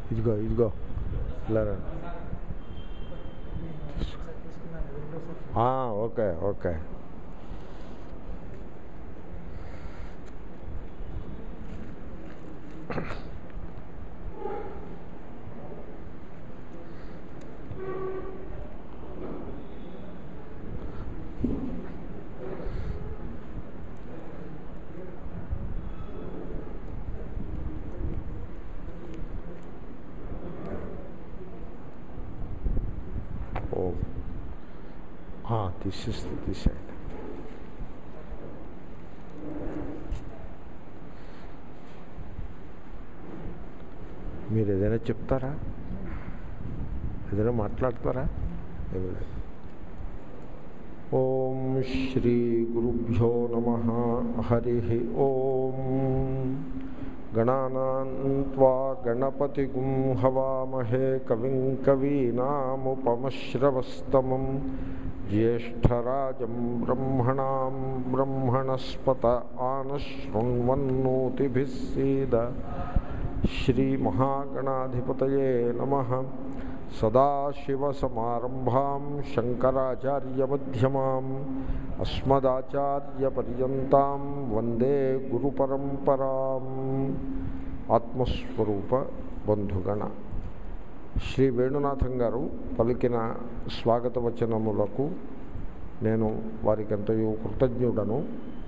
ఇదిగో ఇదిగో ఇలా రండి. ఆ, ఓకే ఓకే ఓ తీసేస్తే తీసేయండి మీరు ఏదైనా చెప్తారా ఏదైనా మాట్లాడతారా ఏమీ లేదు ఓం శ్రీ గురుభ్యో నమ హరి ఓం గణానాన్వా గణపతిగుం హవామహే కవిం కవీనాముపమశ్రవస్తమం జ్యేష్టరాజం బ్రహ్మణాం బ్రహ్మణస్పత ఆనశృణ్వన్నోతిభిः సీద శ్రీమహాగణాధిపతయే నమ సదాశివసమారంభాం శంకరాచార్యమ్యమాం అస్మదాచార్యపర్యంతం వందే గురుపరంపరాం ఆత్మస్వరూప బంధుగణ శ్రీ వేణునాథం గారు పలికిన స్వాగత వచనములకు నేను వారికి ఎంతయో కృతజ్ఞుడను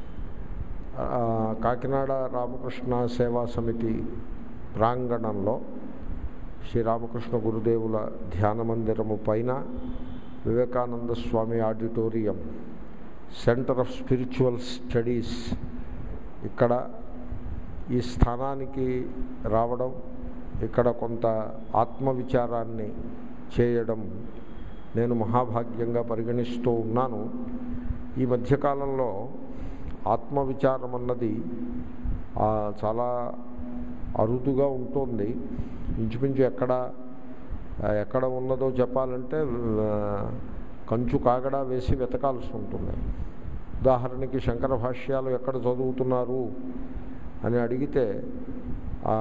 ఆ, కాకినాడ రామకృష్ణ సేవా సమితి ప్రాంగణంలో శ్రీరామకృష్ణ గురుదేవుల ధ్యాన మందిరము పైన Vivekananda Swami auditorium centre of spiritual studies ఇక్కడ ఈ స్థానానికి రావడం ఇక్కడ కొంత ఆత్మవిచారాన్ని చేయడం నేను మహాభాగ్యంగా పరిగణిస్తూ ఉన్నాను ఈ మధ్యకాలంలో ఆత్మవిచారం అన్నది ఆ, చాలా అరుదుగా ఉంటుంది ఇంచుమించు ఎక్కడ ఆ, ఎక్కడ ఉన్నదో చెప్పాలంటే ఆ, కంచు కాగడా వేసి వెతకాల్సి ఉంటుంది ఉదాహరణకి శంకర భాష్యాలు ఎక్కడ చదువుతున్నారు అని అడిగితే ఆ,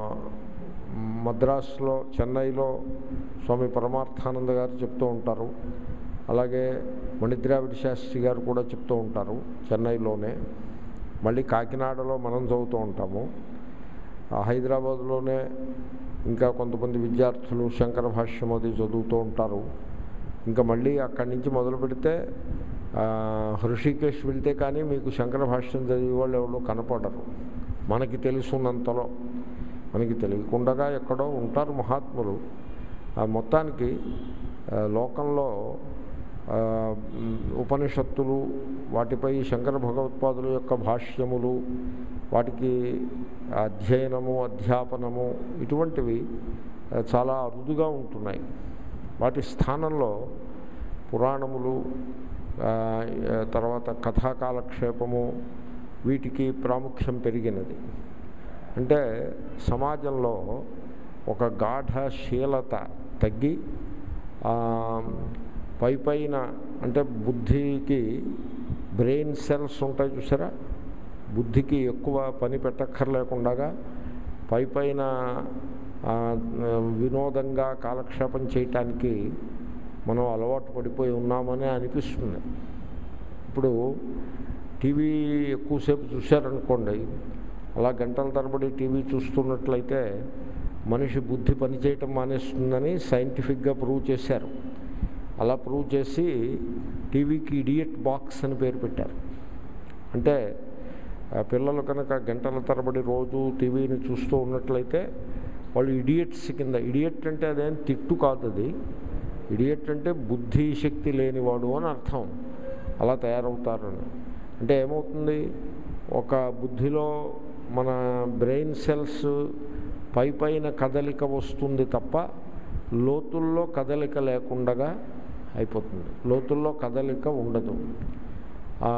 మద్రాసులో చెన్నైలో స్వామి పరమార్థానంద గారు చెప్తూ ఉంటారు అలాగే మణిద్రావిడ శాస్త్రి గారు కూడా చెప్తూ ఉంటారు చెన్నైలోనే మళ్ళీ కాకినాడలో మనం చదువుతూ ఉంటాము ఆ హైదరాబాద్లోనే ఇంకా కొంతమంది విద్యార్థులు శంకర భాష్యం అది చదువుతూ ఉంటారు ఇంకా మళ్ళీ అక్కడి నుంచి మొదలు పెడితే ఆ, హృషికేశ్ వెళ్తే కానీ మీకు శంకర భాష్యం చదివే వాళ్ళు ఎవరో కనపడరు మనకి తెలుసున్నంతలో మనకి తెలియకుండా ఎక్కడో ఉంటారు మహాత్ములు ఆ మొత్తానికి ఆ, లోకంలో ఆ, మ్, ఉపనిషత్తులు వాటిపై శంకర భగవత్పాదుల యొక్క భాష్యములు వాటికి అధ్యయనము అధ్యాపనము ఇటువంటివి ఆ, చాలా అరుదుగా ఉంటున్నాయి వాటి స్థానంలో పురాణములు ఆ, తర్వాత కథాకాలక్షేపము వీటికి ప్రాముఖ్యం పెరిగినది అంటే సమాజంలో ఒక గాఢశీలత తగ్గి ఆ, పై పైన అంటే బుద్ధికి బ్రెయిన్ సెల్స్ ఉంటాయి చూసారా బుద్ధికి ఎక్కువ పని పెట్టక్కర్లేకుండా పై పైన ఆ, వినోదంగా కాలక్షేపం చేయటానికి మనం అలవాటు పడిపోయి ఉన్నామని అనిపిస్తుంది ఇప్పుడు టీవీ ఎక్కువసేపు చూశారనుకోండి అలా గంటల తరబడి టీవీ చూస్తున్నట్లయితే మనిషి బుద్ధి పనిచేయటం మానేస్తుందని సైంటిఫిక్గా ప్రూవ్ చేశారు అలా ప్రూవ్ చేసి టీవీకి ఇడియట్ బాక్స్ అని పేరు పెట్టారు అంటే ఆ పిల్లలు కనుక గంటల తరబడి రోజు టీవీని చూస్తూ ఉన్నట్లయితే వాళ్ళు ఇడియట్స్ కింద ఇడియట్ అంటే అదేం తిట్టు కాదు అది ఇడియట్ అంటే బుద్ధి శక్తి లేనివాడు అని అర్థం అలా తయారవుతారని అంటే ఏమవుతుంది ఒక బుద్ధిలో మన బ్రెయిన్ సెల్స్ పై పైన కదలిక వస్తుంది తప్ప లోతుల్లో కదలిక లేకుండగా అయిపోతుంది లోతుల్లో కదలిక ఉండదు ఆ,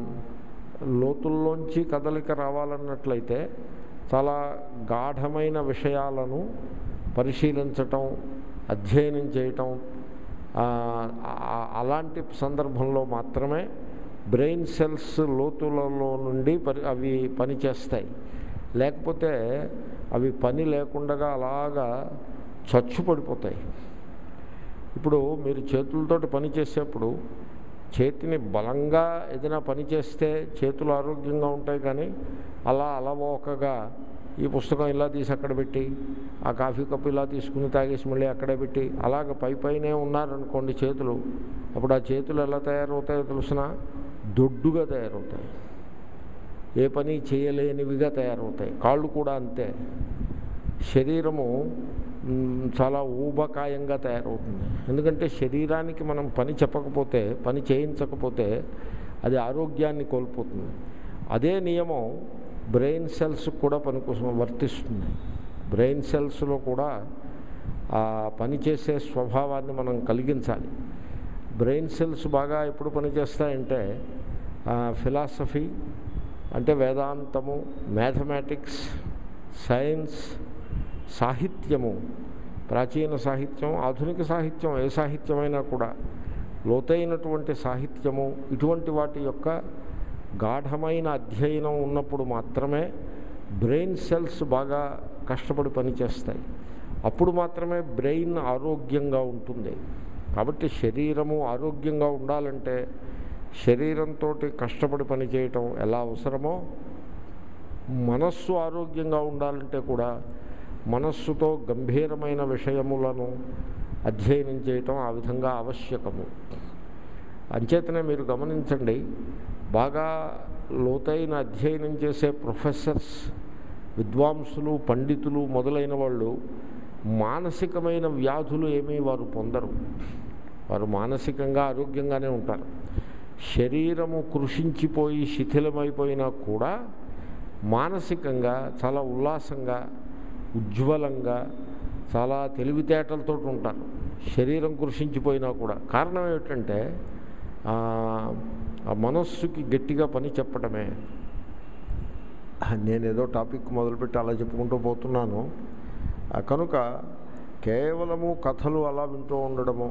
లోతుల్లోంచి కదలిక రావాలన్నట్లయితే చాలా గాఢమైన విషయాలను పరిశీలించటం అధ్యయనం చేయటం ఆ, ఆ- అలాంటి సందర్భంలో మాత్రమే బ్రెయిన్ సెల్స్ లోతులలో నుండి పరి అవి పనిచేస్తాయి లేకపోతే అవి పని లేకుండా అలాగా చచ్చు పడిపోతాయి ఇప్పుడు మీరు చేతులతోటి పని చేసేప్పుడు చేతిని బలంగా ఏదైనా పని చేస్తే చేతులు ఆరోగ్యంగా ఉంటాయి కానీ అలా అలవోకగా ఈ పుస్తకం ఇలా తీసి అక్కడ పెట్టి ఆ కాఫీ కప్పు ఇలా తీసుకుని తాగేసి మళ్ళీ అక్కడే పెట్టి అలాగ పై పైనే ఉన్నారనుకోండి చేతులు అప్పుడు ఆ చేతులు ఎలా తయారవుతాయో తెలిసిన దొడ్డుగా తయారవుతాయి ఏ పని చేయలేనివిగా తయారవుతాయి కాళ్ళు కూడా అంతే శరీరము మ్, చాలా ఊబకాయంగా తయారవుతుంది ఎందుకంటే శరీరానికి మనం పని చెప్పకపోతే పని చేయించకపోతే అది ఆరోగ్యాన్ని కోల్పోతుంది అదే నియమం బ్రెయిన్ సెల్స్ కూడా పనికోసం వర్తిస్తుంది బ్రెయిన్ సెల్స్లో కూడా ఆ పని చేసే స్వభావాన్ని మనం కలిగించాలి బ్రెయిన్ సెల్స్ బాగా ఎప్పుడు పనిచేస్తాయంటే ఫిలాసఫీ అంటే వేదాంతము మ్యాథమెటిక్స్ సైన్స్ సాహిత్యము ప్రాచీన సాహిత్యం ఆధునిక సాహిత్యం ఏ సాహిత్యమైనా కూడా లోతైనటువంటి సాహిత్యము ఇటువంటి వాటి యొక్క గాఢమైన అధ్యయనం ఉన్నప్పుడు మాత్రమే బ్రెయిన్ సెల్స్ బాగా కష్టపడి పనిచేస్తాయి అప్పుడు మాత్రమే బ్రెయిన్ ఆరోగ్యంగా ఉంటుంది కాబట్టి శరీరము ఆరోగ్యంగా ఉండాలంటే శరీరంతో కష్టపడి పనిచేయటం ఎలా అవసరమో మనస్సు ఆరోగ్యంగా ఉండాలంటే కూడా మనస్సుతో గంభీరమైన విషయములను అధ్యయనం చేయటం ఆ విధంగా ఆవశ్యకము అంచేతనే మీరు గమనించండి బాగా లోతైన అధ్యయనం చేసే ప్రొఫెసర్స్ విద్వాంసులు పండితులు మొదలైన వాళ్ళు మానసికమైన వ్యాధులు ఏమీ వారు పొందరు వారు మానసికంగా ఆరోగ్యంగానే ఉంటారు శరీరము కృషించిపోయి శిథిలమైపోయినా కూడా మానసికంగా చాలా ఉల్లాసంగా ఉజ్వలంగా చాలా తెలివితేటలతో ఉంటారు శరీరం కృషించిపోయినా కూడా కారణం ఏమిటంటే ఆ ఆ మనస్సుకి గట్టిగా పని చెప్పడమే నేను ఏదో టాపిక్ మొదలుపెట్టి అలా చెప్పుకుంటూ పోతున్నాను ఆ కనుక కేవలము కథలు అలా వింటూ ఉండడము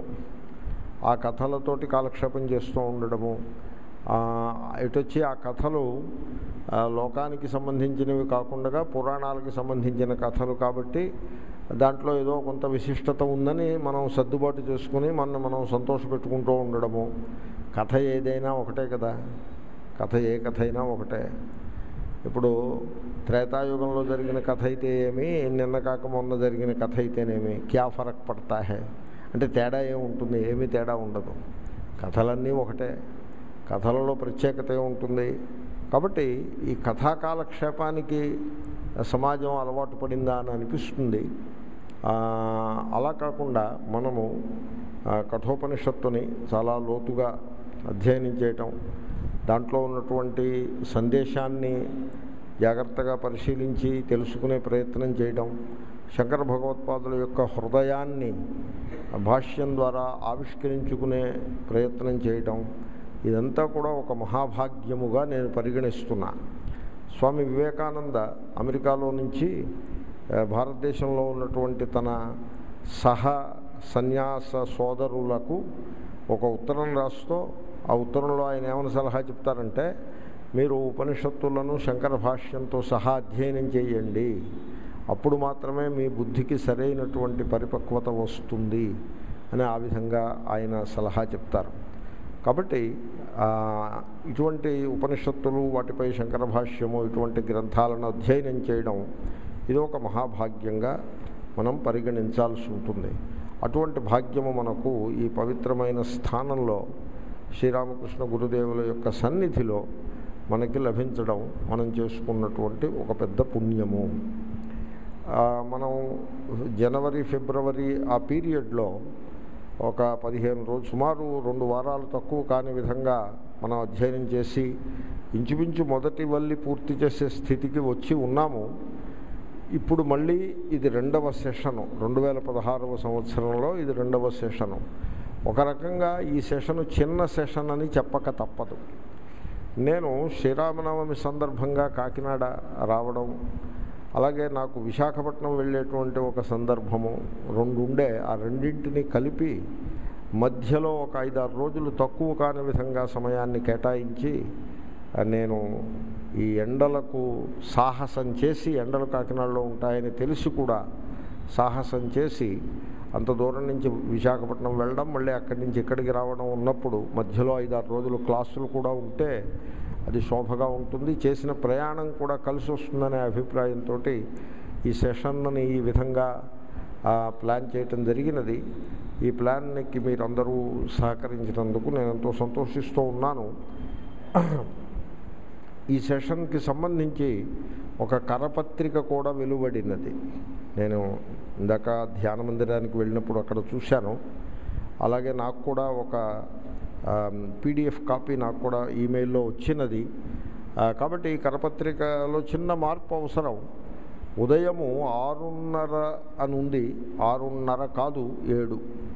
ఆ కథలతోటి కాలక్షేపం చేస్తూ ఉండడము ఆ, ఇటొచ్చి ఆ కథలు ఆ, లోకానికి సంబంధించినవి కాకుండా పురాణాలకు సంబంధించిన కథలు కాబట్టి దాంట్లో ఏదో కొంత విశిష్టత ఉందని మనం సర్దుబాటు చేసుకుని మన మనం సంతోషపెట్టుకుంటూ ఉండడము కథ ఏదైనా ఒకటే కదా కథ ఏ కథ అయినా ఒకటే ఇప్పుడు త్రేతాయుగంలో జరిగిన కథ అయితే ఏమి నిన్న కాక మొన్న జరిగిన కథ అయితేనేమి క్యా ఫరక్ పడతా హే అంటే తేడా ఏముంటుంది ఏమీ తేడా ఉండదు కథలన్నీ ఒకటే కథలలో ప్రత్యేకత ఉంటుంది కాబట్టి ఈ కథాకాలక్షేపానికి సమాజం అలవాటు పడిందా అని అనిపిస్తుంది ఆ, అలా కాకుండా మనము ఆ, కఠోపనిషత్తుని చాలా లోతుగా అధ్యయనం చేయటం దాంట్లో ఉన్నటువంటి సందేశాన్ని జాగ్రత్తగా పరిశీలించి తెలుసుకునే ప్రయత్నం చేయడం శంకర భగవత్పాదుల యొక్క హృదయాన్ని భాష్యం ద్వారా ఆవిష్కరించుకునే ప్రయత్నం చేయటం ఇదంతా కూడా ఒక మహాభాగ్యముగా నేను పరిగణిస్తున్నా స్వామి వివేకానంద అమెరికాలో నుంచి ఆ, భారతదేశంలో ఉన్నటువంటి తన సహ సన్యాస సోదరులకు ఒక ఉత్తరం రాస్తూ ఆ ఉత్తరంలో ఆయన ఏమైనా సలహా చెప్తారంటే మీరు ఉపనిషత్తులను శంకర భాష్యంతో సహా అధ్యయనం చేయండి అప్పుడు మాత్రమే మీ బుద్ధికి సరైనటువంటి పరిపక్వత వస్తుంది అని ఆ విధంగా ఆయన సలహా చెప్తారు కాబట్టి ఆ, ఇటువంటి ఉపనిషత్తులు వాటిపై శంకర భాష్యము ఇటువంటి గ్రంథాలను అధ్యయనం చేయడం ఇది ఒక మహాభాగ్యంగా మనం పరిగణించాల్సి ఉంటుంది అటువంటి భాగ్యము మనకు ఈ పవిత్రమైన స్థానంలో శ్రీరామకృష్ణ గురుదేవుల యొక్క సన్నిధిలో మనకి లభించడం మనం చేసుకున్నటువంటి ఒక పెద్ద పుణ్యము ఆ, మనం జనవరి ఫిబ్రవరి ఆ పీరియడ్లో ఒక పదిహేను రోజు సుమారు రెండు వారాలు తక్కువ కాని విధంగా మనం అధ్యయనం చేసి ఇంచుమించు మొదటి వల్లి పూర్తి చేసే స్థితికి వచ్చి ఉన్నాము ఇప్పుడు మళ్ళీ ఇది రెండవ సెషను రెండు వేల పదహారవ సంవత్సరంలో ఇది రెండవ సెషను ఒక రకంగా ఈ సెషను చిన్న సెషన్ అని చెప్పక తప్పదు నేను శ్రీరామనవమి సందర్భంగా కాకినాడ రావడం అలాగే నాకు విశాఖపట్నం వెళ్ళేటువంటి ఒక సందర్భము రెండు ఉండే ఆ రెండింటిని కలిపి మధ్యలో ఒక ఐదారు రోజులు తక్కువ కాని విధంగా సమయాన్ని కేటాయించి ఆ, నేను ఈ ఎండలకు సాహసం చేసి ఎండలు కాకినాడలో ఉంటాయని తెలిసి కూడా సాహసం చేసి అంత దూరం నుంచి విశాఖపట్నం వెళ్ళడం మళ్ళీ అక్కడి నుంచి ఇక్కడికి రావడం ఉన్నప్పుడు మధ్యలో ఐదారు రోజులు క్లాసులు కూడా ఉంటే అది శోభగా ఉంటుంది చేసిన ప్రయాణం కూడా కలిసి వస్తుందనే అభిప్రాయంతో ఈ సెషన్ని ఈ విధంగా ఆ, ప్లాన్ చేయటం జరిగినది ఈ ప్లాన్కి మీరందరూ సహకరించినందుకు నేను ఎంతో సంతోషిస్తూ ఉన్నాను ఈ సెషన్కి సంబంధించి ఒక కరపత్రిక కూడా వెలువడినది నేను ఇందాక ధ్యాన మందిరానికి వెళ్ళినప్పుడు అక్కడ చూశాను అలాగే నాకు కూడా ఒక పీడిఎఫ్ కాపీ నాకు కూడా ఈమెయిల్లో వచ్చినది ఆ, కాబట్టి ఈ కరపత్రికలో చిన్న మార్పు అవసరం ఉదయము ఆరున్నర అని ఉంది ఆరున్నర కాదు ఏడు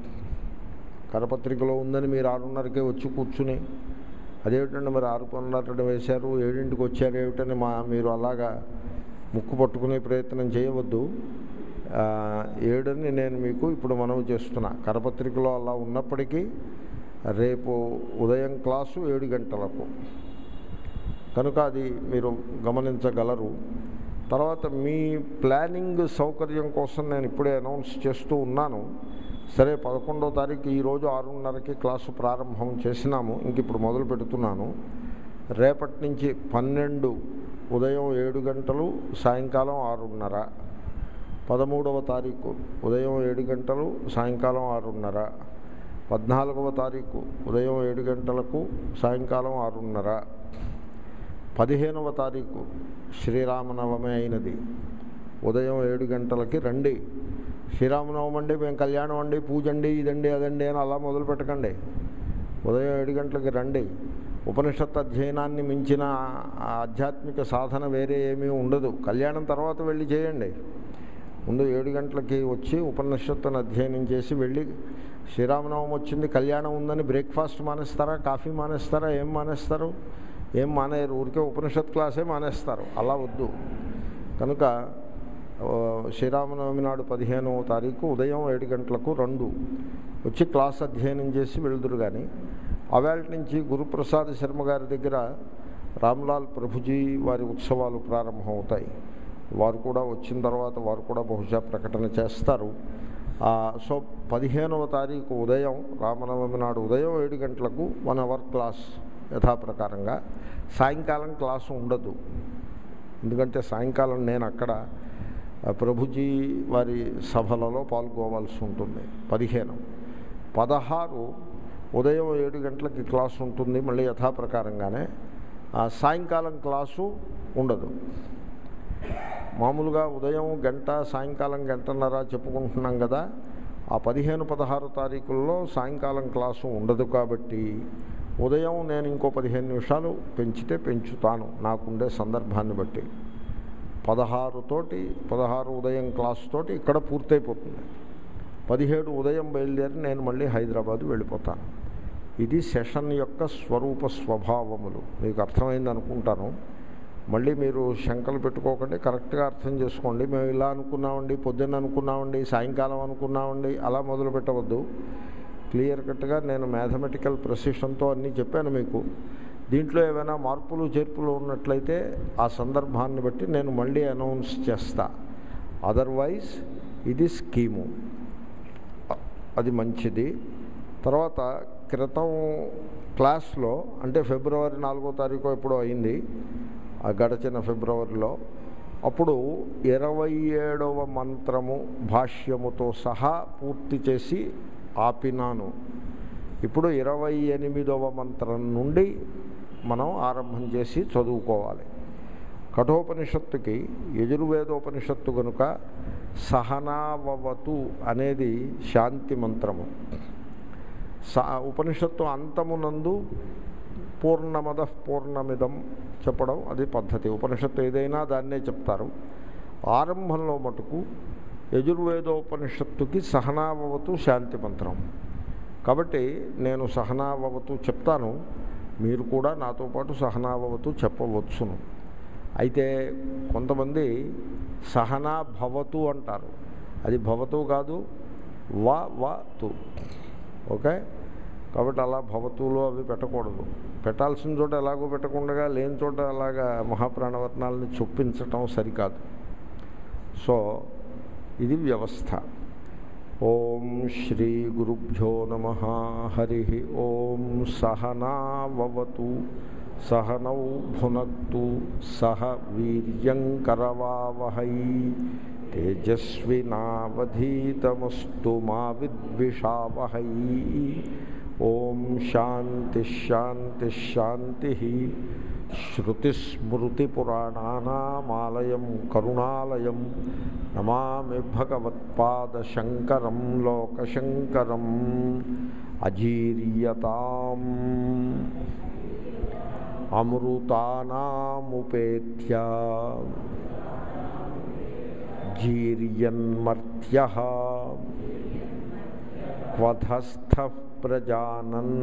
కరపత్రికలో ఉందని మీరు ఆరున్నరకే వచ్చి కూర్చుని అదేమిటండి మరి ఆరున్నర వేశారు ఏడింటికి వచ్చారు ఏమిటని మా మీరు అలాగా ముక్కు పట్టుకునే ప్రయత్నం చేయవద్దు ఆ, ఏడని నేను మీకు ఇప్పుడు మనవి చేస్తున్నా కరపత్రికలో అలా ఉన్నప్పటికీ రేపు ఉదయం క్లాసు ఏడు గంటలకు కనుక అది మీరు గమనించగలరు తర్వాత మీ ప్లానింగ్ సౌకర్యం కోసం నేను ఇప్పుడే అనౌన్స్ చేస్తూ ఉన్నాను సరే పదకొండో తారీఖు ఈరోజు ఆరున్నరకి క్లాసు ప్రారంభం చేసినాము ఇంక ఇప్పుడు మొదలు పెడుతున్నాను రేపటి నుంచి పన్నెండు ఉదయం ఏడు గంటలు సాయంకాలం ఆరున్నర పదమూడవ తారీఖు ఉదయం ఏడు గంటలు సాయంకాలం ఆరున్నర పద్నాలుగవ తారీఖు ఉదయం ఏడు గంటలకు సాయంకాలం ఆరున్నర పదిహేనవ తారీఖు శ్రీరామనవమి అయినది ఉదయం ఏడు గంటలకి రండి శ్రీరామనవమి అండి మేము కళ్యాణం అండి పూజ అండి ఇదండి అదండి అని అలా మొదలు పెట్టకండి ఉదయం ఏడు గంటలకి రండి ఉపనిషత్ అధ్యయనాన్ని మించిన ఆ ఆధ్యాత్మిక సాధన వేరే ఏమీ ఉండదు కళ్యాణం తర్వాత వెళ్ళి చేయండి ముందు ఏడు గంటలకి వచ్చి ఉపనిషత్తును అధ్యయనం చేసి వెళ్ళి శ్రీరామనవమి వచ్చింది కళ్యాణం ఉందని బ్రేక్ఫాస్ట్ మానేస్తారా కాఫీ మానేస్తారా ఏం మానేస్తారు ఏం మానేయరు ఊరికే ఉపనిషత్ క్లాసే మానేస్తారు అలా వద్దు కనుక ఆ, శ్రీరామనవమి నాడు పదిహేనవ తారీఖు ఉదయం ఏడు గంటలకు రెండు వచ్చి క్లాస్ అధ్యయనం చేసి వెళ్దురు కానీ అవేళ నుంచి గురుప్రసాద్ శర్మ గారి దగ్గర రామ్లాల్ ప్రభుజీ వారి ఉత్సవాలు ప్రారంభమవుతాయి వారు కూడా వచ్చిన తర్వాత వారు కూడా బహుశా ప్రకటన చేస్తారు ఆ, సో పదిహేనవ తారీఖు ఉదయం రామనవమి నాడు ఉదయం ఏడు గంటలకు వన్ అవర్ క్లాస్ యథాప్రకారంగా సాయంకాలం క్లాసు ఉండదు ఎందుకంటే సాయంకాలం నేను అక్కడ ఆ, ప్రభుజీ వారి సభలలో పాల్గొవలసి ఉంటుంది పదిహేను పదహారు ఉదయం ఏడు గంటలకి క్లాసు ఉంటుంది మళ్ళీ యథాప్రకారంగానే ఆ సాయంకాలం క్లాసు ఉండదు మామూలుగా ఉదయం గంట సాయంకాలం గంటన్నర చెప్పుకుంటున్నాం కదా ఆ పదిహేను పదహారు తారీఖుల్లో సాయంకాలం క్లాసు ఉండదు కాబట్టి ఉదయం నేను ఇంకో పదిహేను నిమిషాలు పెంచితే పెంచుతాను నాకుండే సందర్భాన్ని బట్టి పదహారు తోటి పదహారు ఉదయం క్లాస్ తోటి ఇక్కడ పూర్తయిపోతుంది పదిహేడు ఉదయం బయలుదేరి నేను మళ్ళీ హైదరాబాద్ వెళ్ళిపోతాను ఇది సెషన్ యొక్క స్వరూప స్వభావములు మీకు అర్థమైంది అనుకుంటాను మళ్ళీ మీరు శంకలు పెట్టుకోకండి కరెక్ట్గా అర్థం చేసుకోండి మేము ఇలా అనుకున్నామండి పొద్దున్న అనుకున్నామండి సాయంకాలం అనుకున్నామండి అలా మొదలు పెట్టవద్దు క్లియర్ కట్గా నేను మ్యాథమెటికల్ ప్రెసిషన్తో అన్నీ చెప్పాను మీకు దీంట్లో ఏమైనా మార్పులు చేర్పులు ఉన్నట్లయితే ఆ సందర్భాన్ని బట్టి నేను మళ్ళీ అనౌన్స్ చేస్తా అదర్వైజ్ ఇది స్కీము అ- అది మంచిది తర్వాత క్రితం క్లాస్లో అంటే ఫిబ్రవరి నాలుగో తారీఖు ఎప్పుడో అయింది ఆ గడచిన ఫిబ్రవరిలో అప్పుడు ఇరవై ఏడవ మంత్రము భాష్యముతో సహా పూర్తి చేసి ఆపినాను ఇప్పుడు ఇరవై ఎనిమిదవ మంత్రం నుండి మనం ఆరంభం చేసి చదువుకోవాలి కఠోపనిషత్తుకి యజుర్వేదోపనిషత్తు కనుక సహనావవతు అనేది శాంతి మంత్రము స ఉపనిషత్తు అంతమునందు పూర్ణమద పూర్ణమిదం చెప్పడం అది పద్ధతి ఉపనిషత్తు ఏదైనా దాన్నే చెప్తారు ఆరంభంలో మటుకు యజుర్వేదోపనిషత్తుకి సహనావవతు శాంతి మంత్రం కాబట్టి నేను సహనావవతు చెప్తాను మీరు కూడా నాతో పాటు సహనావవతు చెప్పవచ్చును అయితే కొంతమంది సహనా భవతు అంటారు అది భవతు కాదు వా వా తు ఓకే కాబట్టి అలా భవతులు అవి పెట్టకూడదు పెట్టాల్సిన చోట ఎలాగో పెట్టకుండా లేని చోట అలాగా మహాప్రాణవర్ణాలని చొప్పించటం సరికాదు సో ఇది వ్యవస్థ ఓం శ్రీ గురుభ్యో నమ హరి ఓం సహనావతు సహనౌ భునక్తు సహ వీర్యంకరవావహై తేజస్వినావధీతమస్తు మా విద్విషావహై ఓం శాంతి శాంతి శాంతి శ్రుతిస్మృతిపురాణానామాలయం కరుణాలయం నమామి భగవత్పాదశంకరం లోకశంకరం అజీర్యతాం అమృతానాముపేత్య జీర్యన్మర్త్య క్వధస్థ ప్రజానన్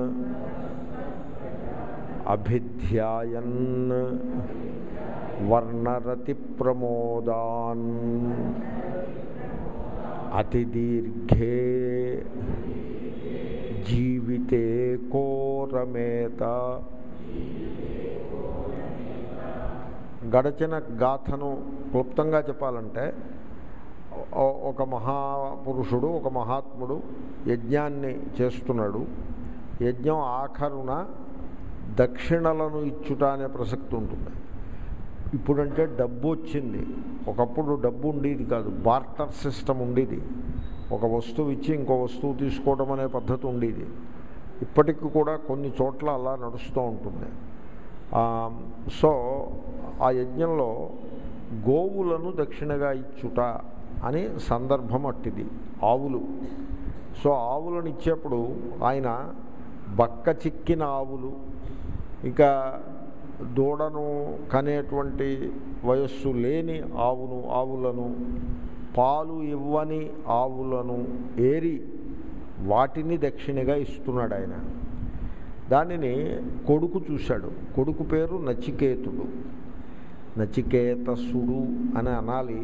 అభిధ్యాయన్ వర్ణరతి ప్రమోదాన్ అతిదీర్ఘే జీవితే కోరమేత గడచిన గాథను క్లుప్తంగా చెప్పాలంటే ఓ- ఒక మహాపురుషుడు ఒక మహాత్ముడు యజ్ఞాన్ని చేస్తున్నాడు యజ్ఞం ఆఖరున దక్షిణలను ఇచ్చుట అనే ప్రసక్తి ఉంటుంది ఇప్పుడంటే డబ్బు వచ్చింది ఒకప్పుడు డబ్బు ఉండేది కాదు బార్టర్ సిస్టమ్ ఉండేది ఒక వస్తువు ఇచ్చి ఇంకో వస్తువు తీసుకోవడం అనే పద్ధతి ఉండేది ఇప్పటికి కూడా కొన్ని చోట్ల అలా నడుస్తూ ఉంటుంది ఆ, సో ఆ యజ్ఞంలో గోవులను దక్షిణగా ఇచ్చుట అని సందర్భం అట్టిది ఆవులు సో ఆవులను ఇచ్చేప్పుడు ఆయన బక్క చిక్కిన ఆవులు ఇంకా దూడను కనేటువంటి వయస్సు లేని ఆవును ఆవులను పాలు ఇవ్వని ఆవులను ఏరి వాటిని దక్షిణగా ఇస్తున్నాడు ఆయన దానిని కొడుకు చూశాడు కొడుకు పేరు నచికేతుడు నచికేతసుడు అని అనాలి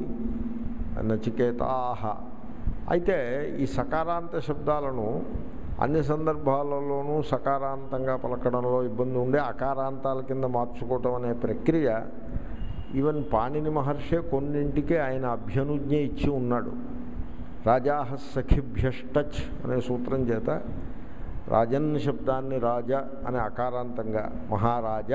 నచికేతాహ అయితే ఈ సకారాంత శబ్దాలను అన్ని సందర్భాలలోనూ సకారాంతంగా పలకడంలో ఇబ్బంది ఉండే అకారాంతాల కింద మార్చుకోవటం అనే ప్రక్రియ ఈవెన్ పాణిని మహర్షే కొన్నింటికి ఆయన అభ్యనుజ్ఞ ఇచ్చి ఉన్నాడు రాజాహ సఖిభ్యష్టచ్ అనే సూత్రం చేత రాజన్ శబ్దాన్ని రాజ అనే అకారాంతంగా మహారాజ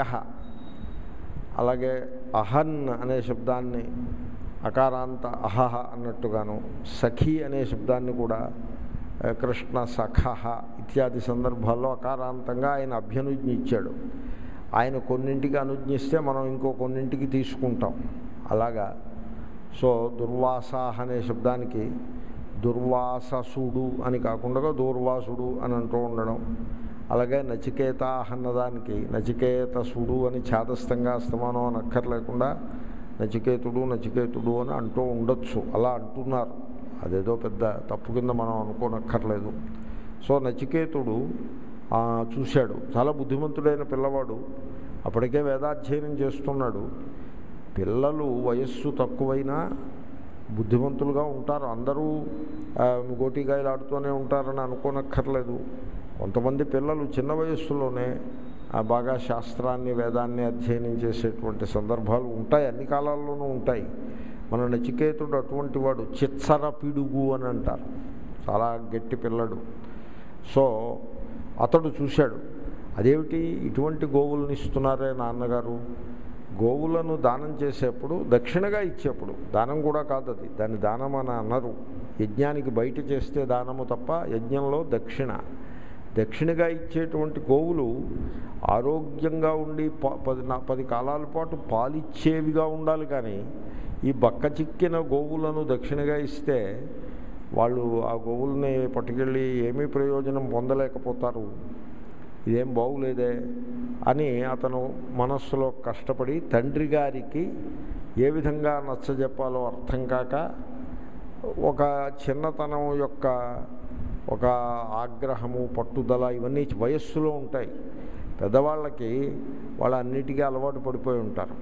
అలాగే అహన్ అనే శబ్దాన్ని అకారాంత అహహ అన్నట్టుగాను సఖి అనే శబ్దాన్ని కూడా ఆ, కృష్ణ సఖ ఇత్యాది సందర్భాల్లో అకారాంతంగా ఆయన అభ్యనుజ్ఞ ఇచ్చాడు ఆయన కొన్నింటికి అనుజ్ఞిస్తే మనం ఇంకో కొన్నింటికి తీసుకుంటాం అలాగా సో దుర్వాసాహ అనే శబ్దానికి దుర్వాససుడు అని కాకుండా దూర్వాసుడు అని అంటూ ఉండడం అలాగే నచికేత అన్నదానికి నచికేతసుడు అని ఛాదస్థంగా అస్తమానం అని అక్కర్లేకుండా నచికేతుడు నచికేతుడు అని అంటూ ఉండొచ్చు అలా అంటున్నారు అదేదో పెద్ద తప్పు కింద మనం అనుకోనక్కర్లేదు సో నచికేతుడు ఆ, చూశాడు చాలా బుద్ధిమంతుడైన పిల్లవాడు అప్పటికే వేదాధ్యయనం చేస్తున్నాడు పిల్లలు వయస్సు తక్కువైనా బుద్ధిమంతులుగా ఉంటారు అందరూ ఆ, గోటికాయలు ఆడుతూనే ఉంటారని అనుకోనక్కర్లేదు కొంతమంది పిల్లలు చిన్న వయస్సులోనే ఆ, బాగా శాస్త్రాన్ని వేదాన్ని అధ్యయనం చేసేటువంటి సందర్భాలు ఉంటాయి అన్ని కాలాల్లోనూ ఉంటాయి మన నచికేతుడు అటువంటి వాడు చిత్సర పిడుగు అని అంటారు చాలా గట్టి పిల్లడు సో అతడు చూశాడు అదేమిటి ఇటువంటి గోవులను ఇస్తున్నారే నాన్నగారు గోవులను దానం చేసేప్పుడు దక్షిణగా ఇచ్చేప్పుడు దానం కూడా కాదు అది దాన్ని దానం అని అన్నారు యజ్ఞానికి బయట చేస్తే దానము తప్ప యజ్ఞంలో దక్షిణ దక్షిణగా ఇచ్చేటువంటి గోవులు ఆరోగ్యంగా ఉండి ప- పది నా- పది కాలాల పాటు పాలిచ్చేవిగా ఉండాలి కానీ ఈ బక్క చిక్కిన గోవులను దక్షిణగా ఇస్తే వాళ్ళు ఆ గోవుల్ని పట్టుకెళ్ళి ఏమీ ప్రయోజనం పొందలేకపోతారు ఇదేం బాగులేదే అని అతను మనస్సులో కష్టపడి తండ్రి గారికి ఏ విధంగా నచ్చజెప్పాలో అర్థం కాక ఒక చిన్నతనం యొక్క ఒక ఆగ్రహము పట్టుదల ఇవన్నీ వయస్సులో ఉంటాయి పెద్దవాళ్ళకి వాళ్ళన్నిటికీ అలవాటు పడిపోయి ఉంటారు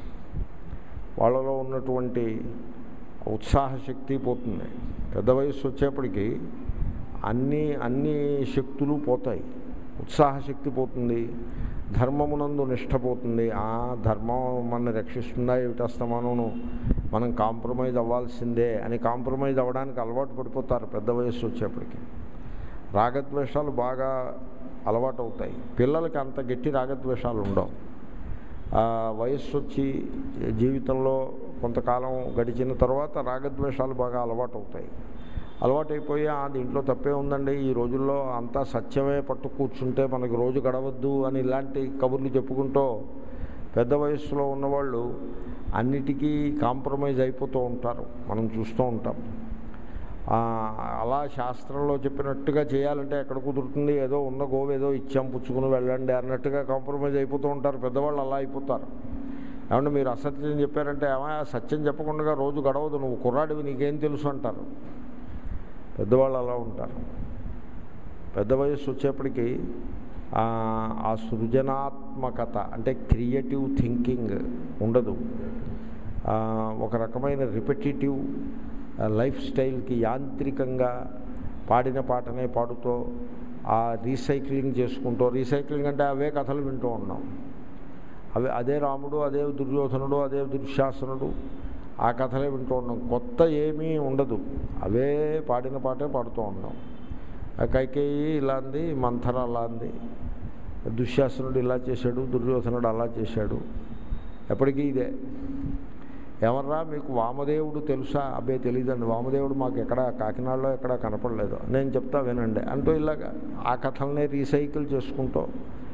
వాళ్ళలో ఉన్నటువంటి ఉత్సాహ శక్తి పోతుంది పెద్ద వయస్సు వచ్చేప్పటికి అన్ని అన్ని శక్తులు పోతాయి ఉత్సాహ శక్తి పోతుంది ధర్మమునందు నిష్ట పోతుంది ఆ ధర్మం మన రక్షిస్తుందా ఏమిటస్తమానోను మనం కాంప్రమైజ్ అవ్వాల్సిందే అని కాంప్రమైజ్ అవ్వడానికి అలవాటు పడిపోతారు పెద్ద వయస్సు వచ్చేప్పటికి రాగద్వేషాలు బాగా అలవాటు అవుతాయి పిల్లలకి అంత గట్టి రాగద్వేషాలు ఉండవు ఆ, వయస్సు వచ్చి జీవితంలో కొంతకాలం గడిచిన తర్వాత రాగద్వేషాలు బాగా అలవాటు అవుతాయి అలవాటైపోయి ఆ దీంట్లో తప్పే ఉందండి ఈ రోజుల్లో అంతా సత్యమే పట్టు కూర్చుంటే మనకి రోజు గడవద్దు అని ఇలాంటి కబుర్లు చెప్పుకుంటూ పెద్ద వయస్సులో ఉన్నవాళ్ళు అన్నిటికీ కాంప్రమైజ్ అయిపోతూ ఉంటారు మనం చూస్తూ ఉంటాం ఆ, అలా శాస్త్రంలో చెప్పినట్టుగా చేయాలంటే ఎక్కడ కుదురుతుంది ఏదో ఉన్న గోవు ఏదో ఇచ్చాం పుచ్చుకుని వెళ్ళండి అన్నట్టుగా కాంప్రమైజ్ అయిపోతూ ఉంటారు పెద్దవాళ్ళు అలా అయిపోతారు ఏమంటే మీరు అసత్యం చెప్పారంటే ఏమా సత్యం చెప్పకుండా రోజు గడవదు నువ్వు కుర్రాడివి నీకేం తెలుసు అంటారు పెద్దవాళ్ళు అలా ఉంటారు పెద్ద వయస్సు వచ్చేప్పటికి ఆ, ఆ సృజనాత్మకత అంటే క్రియేటివ్ థింకింగ్ ఉండదు ఆ, ఒక రకమైన రిపిటేటివ్ లైఫ్ స్టైల్కి యాంత్రికంగా పాడిన పాటనే పాడుతూ ఆ రీసైక్లింగ్ చేసుకుంటూ రీసైక్లింగ్ అంటే అవే కథలు వింటూ ఉన్నాం అవి అదే రాముడు అదే దుర్యోధనుడు అదే దుశ్శాసనుడు ఆ కథలే వింటూ ఉన్నాం కొత్త ఏమీ ఉండదు అవే పాడిన పాటే పాడుతూ ఉన్నాం ఆ కైకేయి ఇలా అంది మంథర అలా అంది దుశ్శాసనుడు ఇలా చేశాడు దుర్యోధనుడు అలా చేశాడు ఎప్పటికీ ఇదే ఎవర్రా మీకు వామదేవుడు తెలుసా అబ్బే తెలియదండి వామదేవుడు మాకు ఎక్కడ కాకినాడలో ఎక్కడ కనపడలేదు నేను చెప్తా వినండి అంటూ ఇలాగా ఆ కథలనే రీసైకిల్ చేసుకుంటూ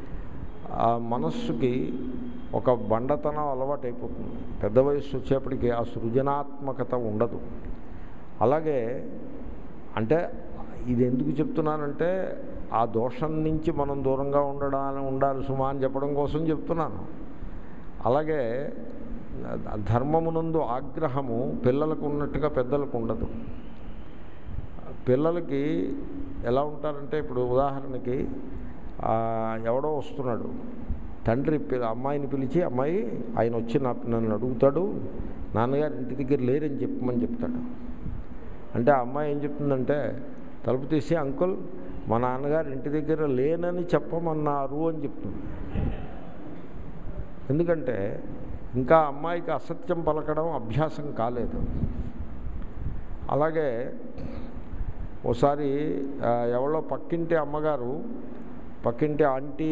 ఆ మనస్సుకి ఒక బండతనం అలవాటు అయిపోతుంది పెద్ద వయస్సు వచ్చేప్పటికి ఆ సృజనాత్మకత ఉండదు అలాగే అంటే ఇది ఎందుకు చెప్తున్నానంటే ఆ దోషం నుంచి మనం దూరంగా ఉండడానికి ఉండాలి సుమా అని చెప్పడం కోసం చెప్తున్నాను అలాగే ధర్మమునందు ఆగ్రహము పిల్లలకు ఉన్నట్టుగా పెద్దలకు ఉండదు పిల్లలకి ఎలా ఉంటారంటే ఇప్పుడు ఉదాహరణకి ఆ, ఎవడో వస్తున్నాడు తండ్రి పి- అమ్మాయిని పిలిచి అమ్మాయి ఆయన వచ్చి నా నన్ను అడుగుతాడు నాన్నగారు ఇంటి దగ్గర లేరని చెప్పమని చెప్తాడు అంటే ఆ అమ్మాయి ఏం చెప్తుందంటే తలుపు తీసి అంకుల్ మా నాన్నగారు ఇంటి దగ్గర లేనని చెప్పమన్నారు అని చెప్తుంది ఎందుకంటే ఇంకా అమ్మాయికి అసత్యం పలకడం అభ్యాసం కాలేదు అలాగే ఓసారి ఆ, ఎవరో పక్కింటి అమ్మగారు పక్కింటి ఆంటీ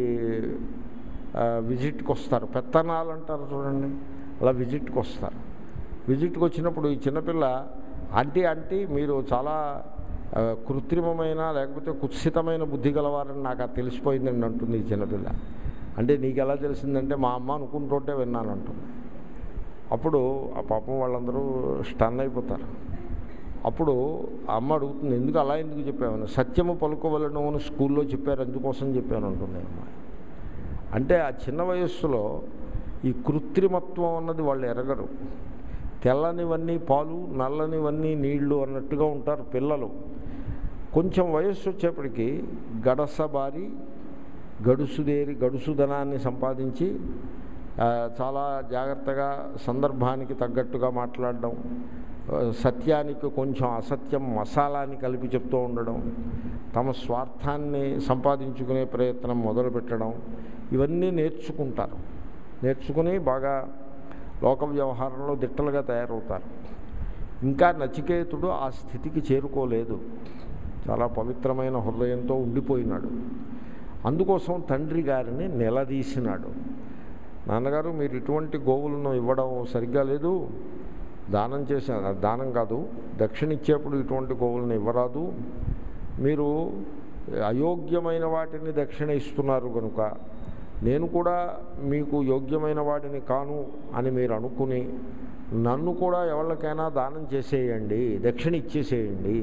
ఆ, విజిట్కి వస్తారు పెత్తనాలు అంటారు చూడండి అలా విజిట్కి వస్తారు విజిట్కి వచ్చినప్పుడు ఈ చిన్నపిల్ల ఆంటీ ఆంటీ మీరు చాలా ఆ, కృత్రిమమైన లేకపోతే కుత్సితమైన బుద్ధి గలవారని నాకు అది తెలిసిపోయిందండి అంటుంది ఈ చిన్నపిల్ల అంటే నీకు ఎలా తెలిసిందంటే మా అమ్మ అనుకుంటుంటే విన్నాను అంటుంది అప్పుడు ఆ పాపం వాళ్ళందరూ స్టన్ అయిపోతారు అప్పుడు ఆ అమ్మ అడుగుతుంది ఎందుకు అలా ఎందుకు చెప్పామని సత్యము పలుకోవలను అని స్కూల్లో చెప్పారు అందుకోసం చెప్పాను అంటుంది అమ్మాయి అంటే ఆ చిన్న వయస్సులో ఈ కృత్రిమత్వం అన్నది వాళ్ళు ఎరగరు తెల్లనివన్నీ పాలు నల్లనివన్నీ నీళ్లు అన్నట్టుగా ఉంటారు పిల్లలు కొంచెం వయస్సు వచ్చేప్పటికి గడసబారి గడుసుదేరి గడుసుదనాన్ని సంపాదించి ఆ, చాలా జాగ్రత్తగా సందర్భానికి తగ్గట్టుగా మాట్లాడడం ఆ, సత్యానికి కొంచెం అసత్యం మసాలాని కలిపి చెప్తూ ఉండడం తమ స్వార్థాన్ని సంపాదించుకునే ప్రయత్నం మొదలుపెట్టడం ఇవన్నీ నేర్చుకుంటారు నేర్చుకుని బాగా లోక వ్యవహారంలో దిట్టలుగా తయారవుతారు ఇంకా నచికేతుడు ఆ స్థితికి చేరుకోలేదు చాలా పవిత్రమైన హృదయంతో ఉండిపోయినాడు అందుకోసం తండ్రి గారిని నిలదీసినాడు నాన్నగారు మీరు ఇటువంటి గోవులను ఇవ్వడం సరిగ్గా లేదు దానం చేసే దానం కాదు దక్షిణ ఇచ్చేప్పుడు ఇటువంటి గోవులను ఇవ్వరాదు మీరు అయోగ్యమైన వాటిని దక్షిణ ఇస్తున్నారు కనుక నేను కూడా మీకు యోగ్యమైన వాటిని కాను అని మీరు అనుకుని నన్ను కూడా ఎవరికైనా దానం చేసేయండి దక్షిణ ఇచ్చేసేయండి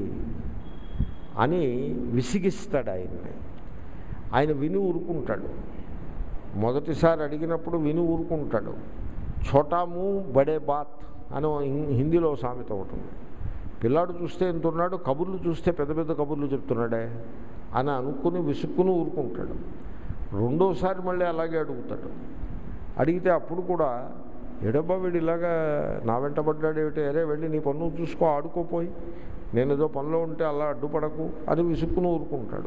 అని విసిగిస్తాడు ఆయన్ని ఆయన విని ఊరుకుంటాడు మొదటిసారి అడిగినప్పుడు విని ఊరుకుంటాడు ఛోటాము బడే బాత్ అని ఇం- హిందీలో సామెత ఒకటి ఉంది పిల్లాడు చూస్తే ఎంత ఉన్నాడు కబుర్లు చూస్తే పెద్ద పెద్ద కబుర్లు చెప్తున్నాడే అని అనుకుని విసుక్కుని ఊరుకుంటాడు రెండోసారి మళ్ళీ అలాగే అడుగుతాడు అడిగితే అప్పుడు కూడా ఎడబ్బా వీడు ఇలాగా నా వెంటబడ్డాడు ఏమిటి అరే వెళ్ళి నీ పన్ను చూసుకో ఆడుకోపోయి నేను ఏదో పనిలో ఉంటే అలా అడ్డుపడకు అని విసుక్కుని ఊరుకుంటాడు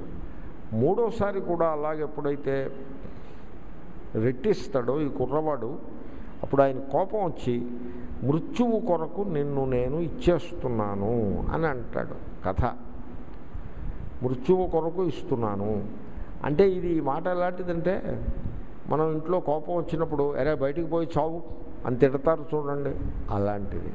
మూడోసారి కూడా అలాగే ఎప్పుడైతే రెట్టిస్తాడో ఈ కుర్రవాడు అప్పుడు ఆయన కోపం వచ్చి మృత్యువు కొరకు నిన్ను నేను ఇచ్చేస్తున్నాను అని అంటాడు కథ మృత్యువు కొరకు ఇస్తున్నాను అంటే ఇది ఈ మాట ఎలాంటిదంటే మనం ఇంట్లో కోపం వచ్చినప్పుడు ఎరే బయటికి పోయి చావు అని తిడతారు చూడండి అలాంటిది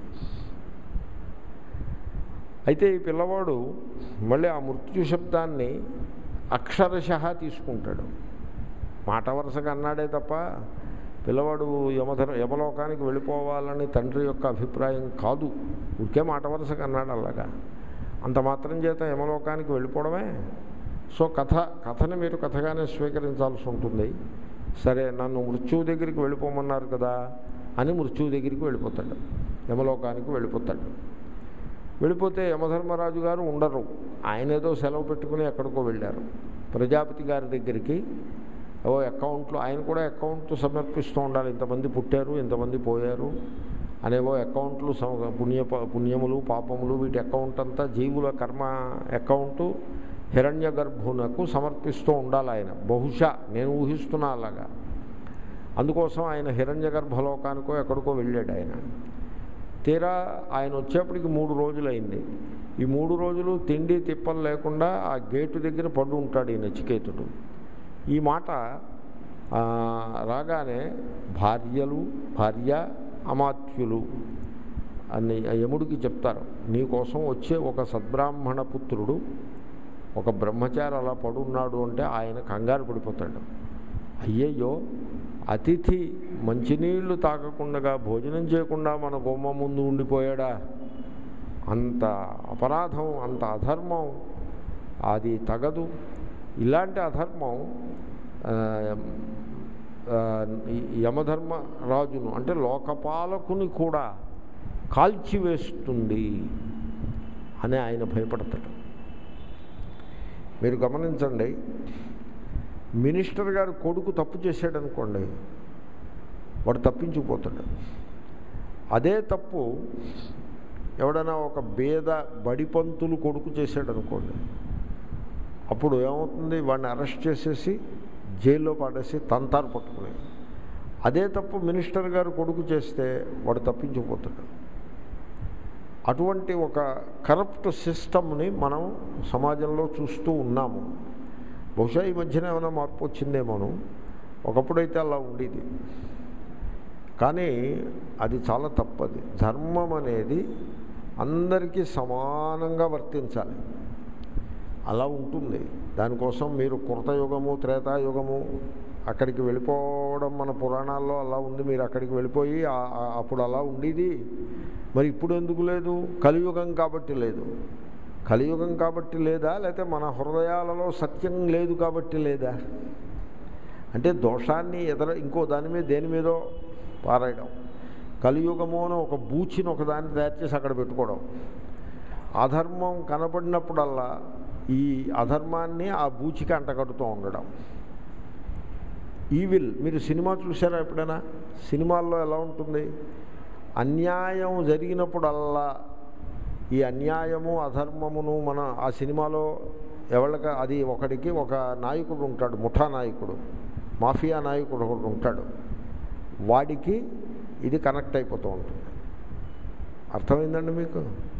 అయితే ఈ పిల్లవాడు మళ్ళీ ఆ మృత్యు శబ్దాన్ని అక్షరశః తీసుకుంటాడు మాట వరుసగా అన్నాడే తప్ప పిల్లవాడు యమధర యమలోకానికి వెళ్ళిపోవాలని తండ్రి యొక్క అభిప్రాయం కాదు ఊరికే మాట వరుసగా అన్నాడు అలాగా అంత మాత్రం చేత యమలోకానికి వెళ్ళిపోవడమే సో కథ కథని మీరు కథగానే స్వీకరించాల్సి ఉంటుంది సరే నన్ను మృత్యువు దగ్గరికి వెళ్ళిపోమన్నారు కదా అని మృత్యువు దగ్గరికి వెళ్ళిపోతాడు యమలోకానికి వెళ్ళిపోతాడు వెళ్ళిపోతే యమధర్మరాజు గారు ఉండరు ఆయన ఏదో సెలవు పెట్టుకుని ఎక్కడికో వెళ్ళారు ప్రజాపతి గారి దగ్గరికి ఓ అకౌంట్లు ఆయన కూడా అకౌంట్ సమర్పిస్తూ ఉండాలి ఇంతమంది పుట్టారు ఇంతమంది పోయారు అనేవో అకౌంట్లు సమ- పుణ్య పుణ్యములు పాపములు వీటి అకౌంట్ అంతా జీవుల కర్మ అకౌంటు హిరణ్య గర్భునకు సమర్పిస్తూ ఉండాలి ఆయన బహుశా నేను ఊహిస్తున్నా అలాగా అందుకోసం ఆయన హిరణ్య గర్భలోకానికో ఎక్కడికో వెళ్ళాడు ఆయన తీరా ఆయన వచ్చేప్పటికి మూడు రోజులైంది ఈ మూడు రోజులు తిండి తిప్పలు లేకుండా ఆ గేటు దగ్గర పడు ఉంటాడు ఈ నచికేతుడు ఈ మాట ఆ, రాగానే భార్యలు భార్య అమాత్యులు అని ఆ యముడికి చెప్తారు నీకోసం వచ్చే ఒక సద్బ్రాహ్మణ పుత్రుడు ఒక బ్రహ్మచారి అలా పడున్నాడు అంటే ఆయన కంగారు పడిపోతాడు అయ్యయ్యో అతిథి మంచినీళ్లు తాగకుండా భోజనం చేయకుండా మన గుమ్మ ముందు ఉండిపోయాడా అంత అపరాధం అంత అధర్మం అది తగదు ఇలాంటి అధర్మం ఆ, ఆ, యమధర్మ రాజును అంటే లోకపాలకుని కూడా కాల్చివేస్తుంది అని ఆయన భయపడతాడు మీరు గమనించండి మినిస్టర్ గారు కొడుకు తప్పు చేశాడు అనుకోండి వాడు తప్పించుకుపోతాడు అదే తప్పు ఎవడైనా ఒక బేద బడిపంతులు కొడుకు చేశాడు అనుకోండి అప్పుడు ఏమవుతుంది వాడిని అరెస్ట్ చేసేసి జైల్లో పాడేసి తంతారు పట్టుకుని అదే తప్పు మినిస్టర్ గారు కొడుకు చేస్తే వాడు తప్పించుకుపోతాడు అటువంటి ఒక కరప్ట్ సిస్టమ్ని మనం సమాజంలో చూస్తూ ఉన్నాము బహుశా ఈ మధ్యన ఏమైనా మార్పు వచ్చిందేమోను ఒకప్పుడైతే అలా ఉండేది కానీ అది చాలా తప్పది ధర్మం అనేది అందరికీ సమానంగా వర్తించాలి అలా ఉంటుంది దానికోసం మీరు కృతయుగము త్రేతాయుగము అక్కడికి వెళ్ళిపోవడం మన పురాణాల్లో అలా ఉంది మీరు అక్కడికి వెళ్ళిపోయి ఆ- ఆ- అప్పుడు అలా ఉండేది మరి ఇప్పుడు ఎందుకు లేదు కలియుగం కాబట్టి లేదు కలియుగం కాబట్టి లేదా లేకపోతే మన హృదయాలలో సత్యం లేదు కాబట్టి లేదా అంటే దోషాన్ని ఎదర ఇంకో దాని మీద దేని మీదో పారాయడం కలియుగము అని ఒక బూచిని ఒకదాన్ని తయారు చేసి అక్కడ పెట్టుకోవడం అధర్మం కనపడినప్పుడల్లా ఈ అధర్మాన్ని ఆ బూచికి అంటగడుతూ ఉండడం ఈవిల్ మీరు సినిమా చూసారా ఎప్పుడైనా సినిమాల్లో ఎలా ఉంటుంది అన్యాయం జరిగినప్పుడల్లా ఈ అన్యాయము అధర్మమును మన ఆ సినిమాలో ఎవరికి అది ఒకడికి ఒక నాయకుడు ఉంటాడు ముఠా నాయకుడు మాఫియా నాయకుడు ఒకడు ఉంటాడు వాడికి ఇది కనెక్ట్ అయిపోతూ ఉంటుంది అర్థమైందండి మీకు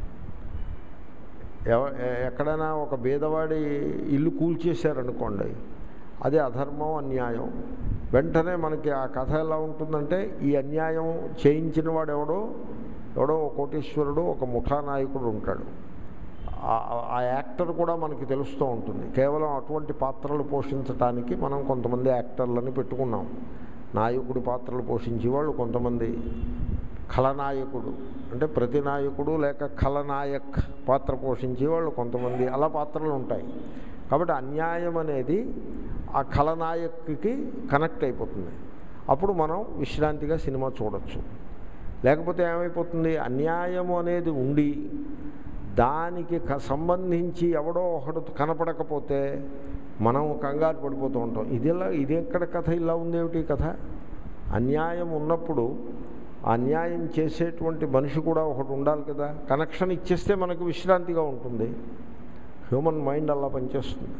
ఎవ- ఎ- ఎక్కడైనా ఒక బీదవాడి ఇల్లు కూల్చేశారనుకోండి అది అధర్మం అన్యాయం వెంటనే మనకి ఆ కథ ఎలా ఉంటుందంటే ఈ అన్యాయం చేయించిన వాడు ఎవడో ఎవడో ఒక కోటీశ్వరుడు ఒక ముఠా నాయకుడు ఉంటాడు ఆ- ఆ యాక్టర్ కూడా మనకి తెలుస్తూ ఉంటుంది కేవలం అటువంటి పాత్రలు పోషించడానికి మనం కొంతమంది యాక్టర్లని పెట్టుకున్నాం నాయకుడి పాత్రలు పోషించేవాళ్ళు కొంతమంది ఖలనాయకుడు అంటే ప్రతి నాయకుడు లేక ఖలనాయక్ పాత్ర పోషించేవాళ్ళు కొంతమంది అలా పాత్రలు ఉంటాయి కాబట్టి అన్యాయం అనేది ఆ ఖలనాయక్కి కనెక్ట్ అయిపోతుంది అప్పుడు మనం విశ్రాంతిగా సినిమా చూడొచ్చు లేకపోతే ఏమైపోతుంది అన్యాయము అనేది ఉండి దానికి క- సంబంధించి ఎవడో ఒకడు కనపడకపోతే మనం కంగారు పడిపోతూ ఉంటాం ఇది ఎలా ఇది ఎక్కడ కథ ఇలా ఉందేమిటి ఈ కథ అన్యాయం ఉన్నప్పుడు ఆ అన్యాయం చేసేటువంటి మనిషి కూడా ఒకటి ఉండాలి కదా కనెక్షన్ ఇచ్చేస్తే మనకు విశ్రాంతిగా ఉంటుంది హ్యూమన్ మైండ్ అలా పనిచేస్తుంది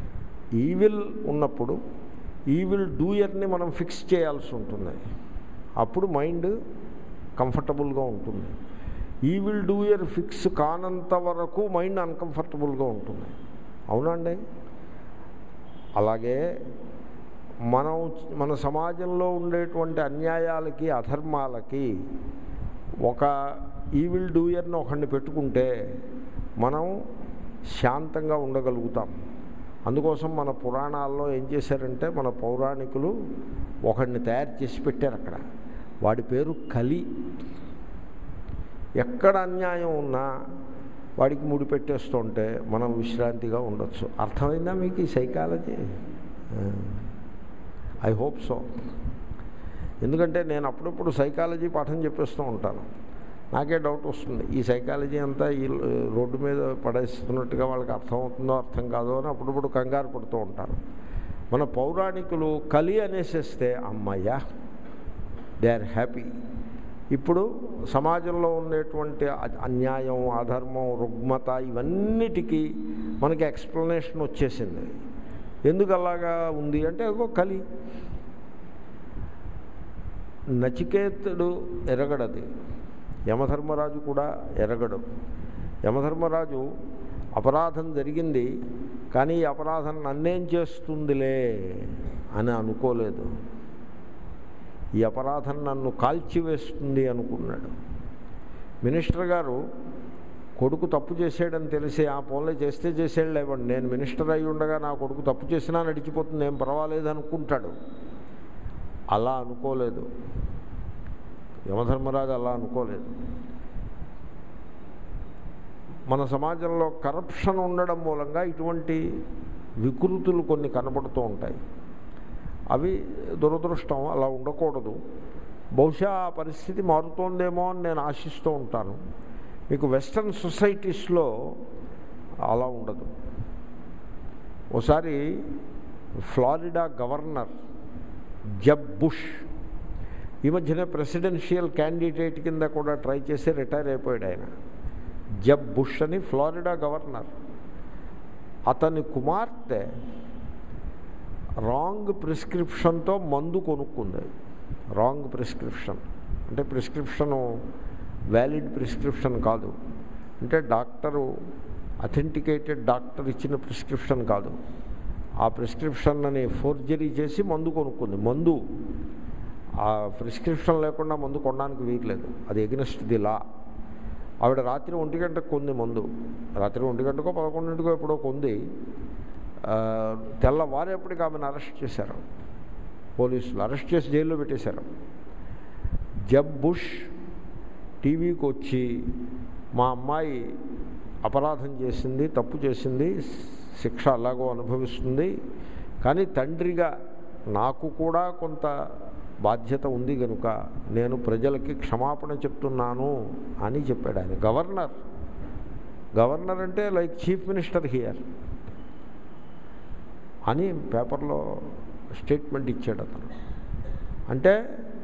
ఈవిల్ ఉన్నప్పుడు ఈవిల్ డూయర్ని మనం ఫిక్స్ చేయాల్సి ఉంటుంది అప్పుడు మైండ్ కంఫర్టబుల్గా ఉంటుంది ఈ విల్ డూ ఇయర్ ఫిక్స్ కానంత వరకు మైండ్ అన్కంఫర్టబుల్గా ఉంటుంది అవునండి అలాగే మనం మన సమాజంలో ఉండేటువంటి అన్యాయాలకి అధర్మాలకి ఒక ఈవిల్ డూయర్ని ఒకడిని పెట్టుకుంటే మనం శాంతంగా ఉండగలుగుతాం అందుకోసం మన పురాణాల్లో ఏం చేశారంటే మన పౌరాణికులు ఒకడిని తయారు చేసి పెట్టారు అక్కడ వాడి పేరు కలి ఎక్కడ అన్యాయం ఉన్నా వాడికి ముడి పెట్టేస్తుంటే మనం విశ్రాంతిగా ఉండొచ్చు అర్థమైందా మీకు ఈ సైకాలజీ ఐ హోప్ సో ఎందుకంటే నేను అప్పుడప్పుడు సైకాలజీ పాఠం చెప్పేస్తూ ఉంటాను నాకే డౌట్ వస్తుంది ఈ సైకాలజీ అంతా ఈ రోడ్డు మీద పడేస్తున్నట్టుగా వాళ్ళకి అర్థమవుతుందో అర్థం కాదో అని అప్పుడప్పుడు కంగారు పడుతూ ఉంటాను మన పౌరాణికులు కలి అనేసేస్తే అమ్మయ్యా దే ఆర్ హ్యాపీ ఇప్పుడు సమాజంలో ఉండేటువంటి అన్యాయం అధర్మం రుగ్మత ఇవన్నిటికీ మనకి ఎక్స్ప్లెనేషన్ వచ్చేసింది ఎందుకు అలాగా ఉంది అంటే ఒక కలి నచికేతుడు ఎరగడది యమధర్మరాజు కూడా ఎరగడు యమధర్మరాజు అపరాధం జరిగింది కానీ ఈ అపరాధం నన్నేం చేస్తుందిలే అని అనుకోలేదు ఈ అపరాధం నన్ను కాల్చివేస్తుంది అనుకున్నాడు మినిస్టర్ గారు కొడుకు తప్పు చేసాడని తెలిసి ఆ పనులే చేస్తే చేసేళ్ళు లేవండి నేను మినిస్టర్ అయి ఉండగా నా కొడుకు తప్పు చేసినా నడిచిపోతుంది ఏం పర్వాలేదు అనుకుంటాడు అలా అనుకోలేదు యమధర్మరాజు అలా అనుకోలేదు మన సమాజంలో కరప్షన్ ఉండడం మూలంగా ఇటువంటి వికృతులు కొన్ని కనబడుతూ ఉంటాయి అవి దురదృష్టం అలా ఉండకూడదు బహుశా ఆ పరిస్థితి మారుతోందేమో అని నేను ఆశిస్తూ ఉంటాను మీకు వెస్ట్రన్ సొసైటీస్లో అలా ఉండదు ఒకసారి ఫ్లారిడా గవర్నర్ జబ్ బుష్ ఈ మధ్యనే ప్రెసిడెన్షియల్ క్యాండిడేట్ కింద కూడా ట్రై చేసి రిటైర్ అయిపోయాడు ఆయన జబ్ బుష్ అని ఫ్లారిడా గవర్నర్ అతని కుమార్తె రాంగ్ ప్రిస్క్రిప్షన్తో మందు కొనుక్కుంది రాంగ్ ప్రిస్క్రిప్షన్ అంటే ప్రిస్క్రిప్షను వ్యాలిడ్ ప్రిస్క్రిప్షన్ కాదు అంటే డాక్టరు అథెంటికేటెడ్ డాక్టర్ ఇచ్చిన ప్రిస్క్రిప్షన్ కాదు ఆ ప్రిస్క్రిప్షన్ అని ఫోర్జరీ చేసి మందు కొనుక్కుంది మందు ఆ ప్రిస్క్రిప్షన్ లేకుండా మందు కొనడానికి వీరలేదు అది ఎగ్నెస్ట్ ది లా ఆవిడ రాత్రి ఒంటి గంటకు కొంది మందు రాత్రి ఒంటి గంటకో పదకొండింటికో ఎప్పుడో కొంది తెల్లవారేపటికి ఆమెను అరెస్ట్ చేశారు పోలీసులు అరెస్ట్ చేసి జైల్లో పెట్టేశారు జబ్ బుష్ టీవీకి వచ్చి మా అమ్మాయి అపరాధం చేసింది తప్పు చేసింది శిక్ష అలాగో అనుభవిస్తుంది కానీ తండ్రిగా నాకు కూడా కొంత బాధ్యత ఉంది కనుక నేను ప్రజలకి క్షమాపణ చెప్తున్నాను అని చెప్పాడు ఆయన గవర్నర్ గవర్నర్ అంటే లైక్ చీఫ్ మినిస్టర్ హియర్ అని పేపర్లో స్టేట్మెంట్ ఇచ్చాడు అతను అంటే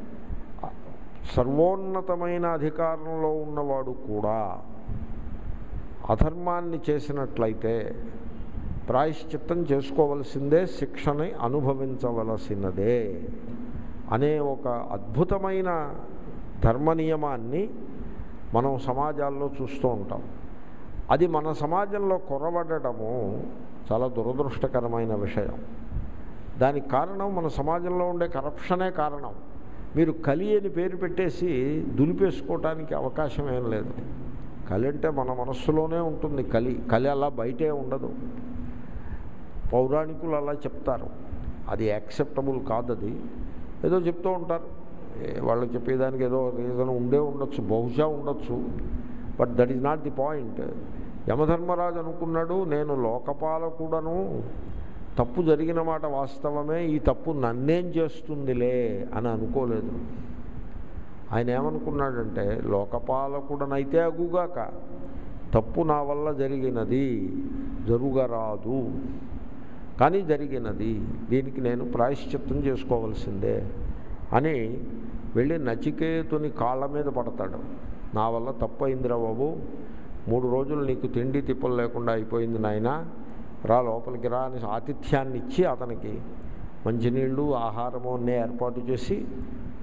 సర్వోన్నతమైన అధికారంలో ఉన్నవాడు కూడా అధర్మాన్ని చేసినట్లయితే ప్రాయశ్చిత్తం చేసుకోవలసిందే శిక్షని అనుభవించవలసినదే అనే ఒక అద్భుతమైన ధర్మ నియమాన్ని మనం సమాజాల్లో చూస్తూ ఉంటాం అది మన సమాజంలో కొరబడటము చాలా దురదృష్టకరమైన విషయం దానికి కారణం మన సమాజంలో ఉండే కరప్షనే కారణం మీరు కలి అని పేరు పెట్టేసి దులిపేసుకోవటానికి అవకాశం ఏం లేదు కలి అంటే మన మనస్సులోనే ఉంటుంది కలి కలి అలా బయటే ఉండదు పౌరాణికులు అలా చెప్తారు అది యాక్సెప్టబుల్ కాదు అది ఏదో చెప్తూ ఉంటారు వాళ్ళు చెప్పేదానికి ఏదో రీజన్ ఉండే ఉండొచ్చు బహుశా ఉండొచ్చు but that is not the point Yamadharmaraju అనుకున్నాడు నేను లోకపాలకుడను తప్పు జరిగిన మాట వాస్తవమే ఈ తప్పు నన్నేం చేస్తుందిలే అని అనుకోలేదు ఆయన ఏమనుకున్నాడంటే లోకపాలకుడనైతే అగుగాక తప్పు నా వల్ల జరిగినది జరుగరాదు కానీ జరిగినది దీనికి నేను ప్రాయశ్చిత్తం చేసుకోవాల్సిందే అని వెళ్ళి నచికేతుని కాళ్ళ మీద పడతాడు నా వల్ల తప్పు అయిందిరా బాబు మూడు రోజులు నీకు తిండి తిప్పలు లేకుండా అయిపోయింది నాయన రా లోపలికి రా అని ఆతిథ్యాన్ని ఇచ్చి అతనికి మంచినీళ్ళు ఆహారము అన్నీ ఏర్పాటు చేసి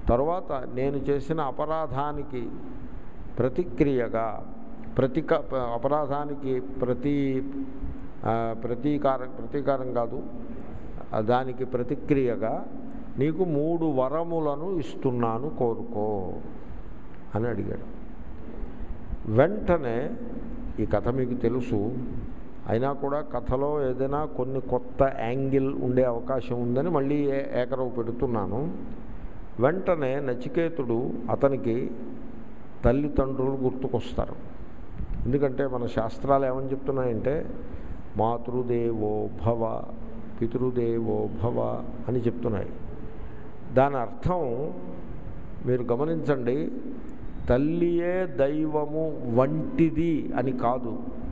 తరువాత నేను చేసిన అపరాధానికి ప్రతిక్రియగా ప్రతిక అపరాధానికి ప్రతి ఆ, ప్రతీకారం ప్రతీకారం కాదు ఆ, దానికి ప్రతిక్రియగా నీకు మూడు వరములను ఇస్తున్నాను కోరుకో అని అడిగాడు వెంటనే ఈ కథ మీకు తెలుసు అయినా కూడా కథలో ఏదైనా కొన్ని కొత్త యాంగిల్ ఉండే అవకాశం ఉందని మళ్ళీ ఏ- ఏకరవు పెడుతున్నాను వెంటనే నచికేతుడు అతనికి తల్లిదండ్రులు గుర్తుకొస్తారు ఎందుకంటే మన శాస్త్రాలు ఏమని చెప్తున్నాయంటే మాతృదేవో భవ పితృదేవో భవ అని చెప్తున్నాయి దాని అర్థం మీరు గమనించండి తల్లియే దైవము వంటిది అని కాదు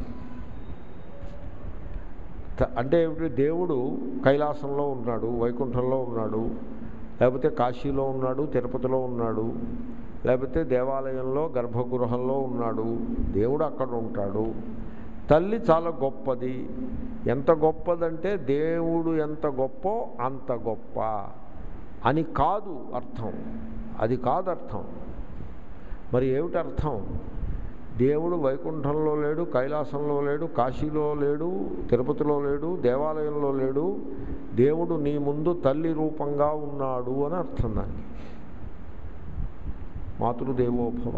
త- అంటే ఏమిటి దేవుడు కైలాసంలో ఉన్నాడు వైకుంఠంలో ఉన్నాడు లేకపోతే కాశీలో ఉన్నాడు తిరుపతిలో ఉన్నాడు లేకపోతే దేవాలయంలో గర్భగృహంలో ఉన్నాడు దేవుడు అక్కడ ఉంటాడు తల్లి చాలా గొప్పది ఎంత గొప్పదంటే దేవుడు ఎంత గొప్ప అంత గొప్ప అని కాదు అర్థం అది కాదు అర్థం మరి ఏమిటి అర్థం దేవుడు వైకుంఠంలో లేడు కైలాసంలో లేడు కాశీలో లేడు తిరుపతిలో లేడు దేవాలయంలో లేడు దేవుడు నీ ముందు తల్లి రూపంగా ఉన్నాడు అని అర్థం దానికి మాతృదేవోభవ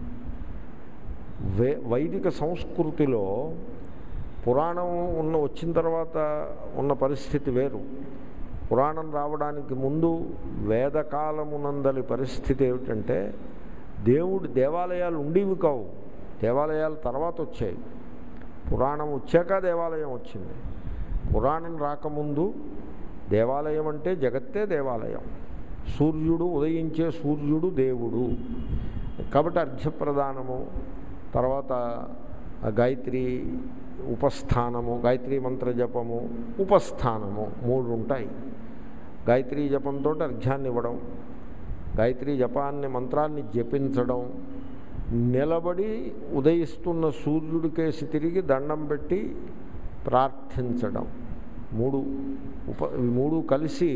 వే వైదిక సంస్కృతిలో పురాణం ఉన్న వచ్చిన తర్వాత ఉన్న పరిస్థితి వేరు పురాణం రావడానికి ముందు వేదకాలమునందలి పరిస్థితి ఏమిటంటే దేవుడు దేవాలయాలు ఉండేవి కావు దేవాలయాలు తర్వాత వచ్చాయి పురాణం వచ్చాక దేవాలయం వచ్చింది పురాణం రాకముందు దేవాలయం అంటే జగత్తే దేవాలయం సూర్యుడు ఉదయించే సూర్యుడు దేవుడు కాబట్టి అర్ఘ్యప్రదానము తర్వాత గాయత్రి ఉపస్థానము గాయత్రి మంత్ర జపము ఉపస్థానము మూడు ఉంటాయి గాయత్రి జపంతో అర్ఘ్యాన్ని ఇవ్వడం గాయత్రి జపాన్ని మంత్రాన్ని జపించడం నిలబడి ఉదయిస్తున్న సూర్యుడికేసి తిరిగి దండం పెట్టి ప్రార్థించడం మూడు ఉప ఈ మూడు కలిసి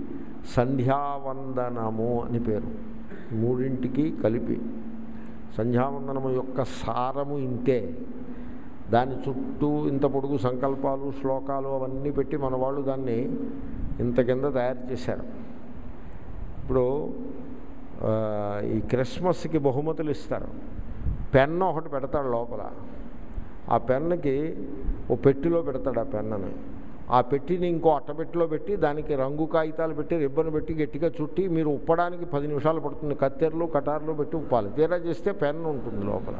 సంధ్యావందనము అని పేరు ఈ మూడింటికి కలిపి సంధ్యావందనము యొక్క సారము ఇంతే దాని చుట్టూ ఇంత పొడుగు సంకల్పాలు శ్లోకాలు అవన్నీ పెట్టి మన వాళ్ళు దాన్ని ఇంత కింద తయారు చేశారు ఇప్పుడు ఆ, ఈ క్రిస్మస్కి బహుమతులు ఇస్తారు పెన్ను ఒకటి పెడతాడు లోపల ఆ పెన్నుకి ఓ పెట్టిలో పెడతాడు ఆ పెన్నని ఆ పెట్టిని ఇంకో అట్టపెట్టిలో పెట్టి దానికి రంగు కాగితాలు పెట్టి రిబ్బన్ పెట్టి గట్టిగా చుట్టి మీరు ఉప్పడానికి పది నిమిషాలు పడుతుంది కత్తెరలు కటార్లు పెట్టి ఉప్పాలి తీరా చేస్తే పెన్ను ఉంటుంది లోపల